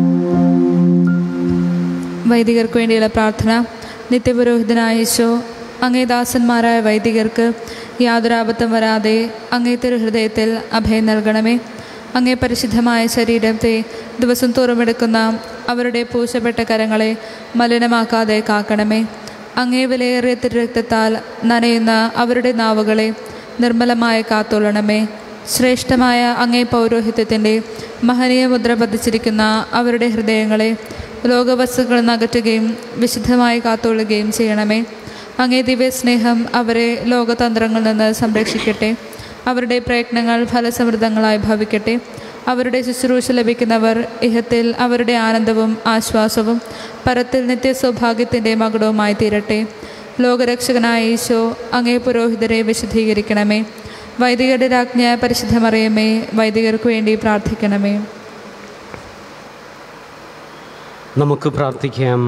വാഴുവാൻ വൈദികർക്ക് വേണ്ടിയുള്ള പ്രാർത്ഥന നിത്യപുരോഹിതനായ യേശോ അങ്ങേ ദാസന്മാരായ വൈദികർക്ക് യാതൊരു ആപത്തും വരാതെ അങ്ങേ തിരുഹൃദയത്തിൽ അഭയം നൽകണമേ അങ്ങേ പരിശുദ്ധമായ ശരീരത്തെ ദിവസം തോറുമെടുക്കുന്ന അവരുടെ പൂശപ്പെട്ട കരങ്ങളെ മലിനമാക്കാതെ കാക്കണമേ അങ്ങേ വിലയേറിയ തിരുരക്തത്താൽ നനയുന്ന അവരുടെ നാവുകളെ നിർമ്മലമായി കാത്തോളണമേ ശ്രേഷ്ഠമായ അങ്ങേ പൗരോഹിത്യത്തിൻ്റെ മഹനീയ മുദ്ര പതിച്ചിരിക്കുന്ന അവരുടെ ഹൃദയങ്ങളെ ലോകവസ്തുക്കളിൽ നിന്ന് അകറ്റുകയും വിശുദ്ധമായി കാത്തോളുകയും ചെയ്യണമേ അങ്ങേ ദിവ്യസ്നേഹം അവരെ ലോകതന്ത്രങ്ങളിൽ നിന്ന് സംരക്ഷിക്കട്ടെ അവരുടെ പ്രയത്നങ്ങൾ ഫലസമൃദ്ധങ്ങളായി ഭവിക്കട്ടെ അവരുടെ ശുശ്രൂഷ ലഭിക്കുന്നവർ ഇഹത്തിൽ അവരുടെ ആനന്ദവും ആശ്വാസവും പരത്തിൽ നിത്യസൗഭാഗ്യത്തിൻ്റെ മകുടവുമായി തീരട്ടെ ലോകരക്ഷകനായ ഈശോ അങ്ങേ പുരോഹിതരെ വിശദീകരിക്കണമേ വൈദികരുടെ രാജ്ഞ പരിശുദ്ധമറിയമേ വൈദികർക്ക് വേണ്ടി പ്രാർത്ഥിക്കണമേ നമുക്ക് പ്രാർത്ഥിക്കാം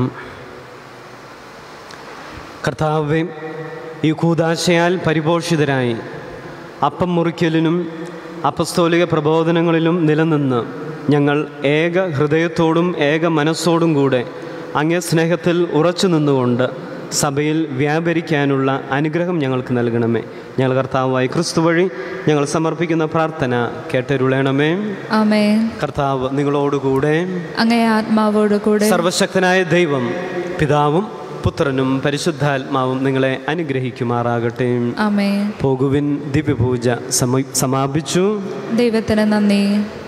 കർത്താവെ ഈ കൂതാശയാൽ പരിപോഷിതരായി അപ്പം മുറിക്കലിനും അപസ്തോലിക പ്രബോധനങ്ങളിലും നിലനിന്ന് ഞങ്ങൾ ഏക ഹൃദയത്തോടും ഏക മനസ്സോടും കൂടെ അങ്ങേ സ്നേഹത്തിൽ ഉറച്ചു നിന്നുകൊണ്ട് സഭയിൽ വ്യാപരിക്കാനുള്ള അനുഗ്രഹം ഞങ്ങൾക്ക് നൽകണമേ ഞങ്ങൾ കർത്താവായി ക്രിസ്തു വഴി ഞങ്ങൾ സമർപ്പിക്കുന്ന പ്രാർത്ഥന കേട്ടരുളയണമേ ആമേ കർത്താവ് നിങ്ങളോടുകൂടെ അങ്ങേ ആത്മാവോട് കൂടെ സർവശക്തനായ ദൈവം പിതാവും പുത്രനും പരിശുദ്ധാത്മാവും നിങ്ങളെ അനുഗ്രഹിക്കുമാറാകട്ടെ ആമേ പോകുവിൻ ദിവ്യപൂജ സമ സമാപിച്ചു ദൈവത്തിന് നന്ദി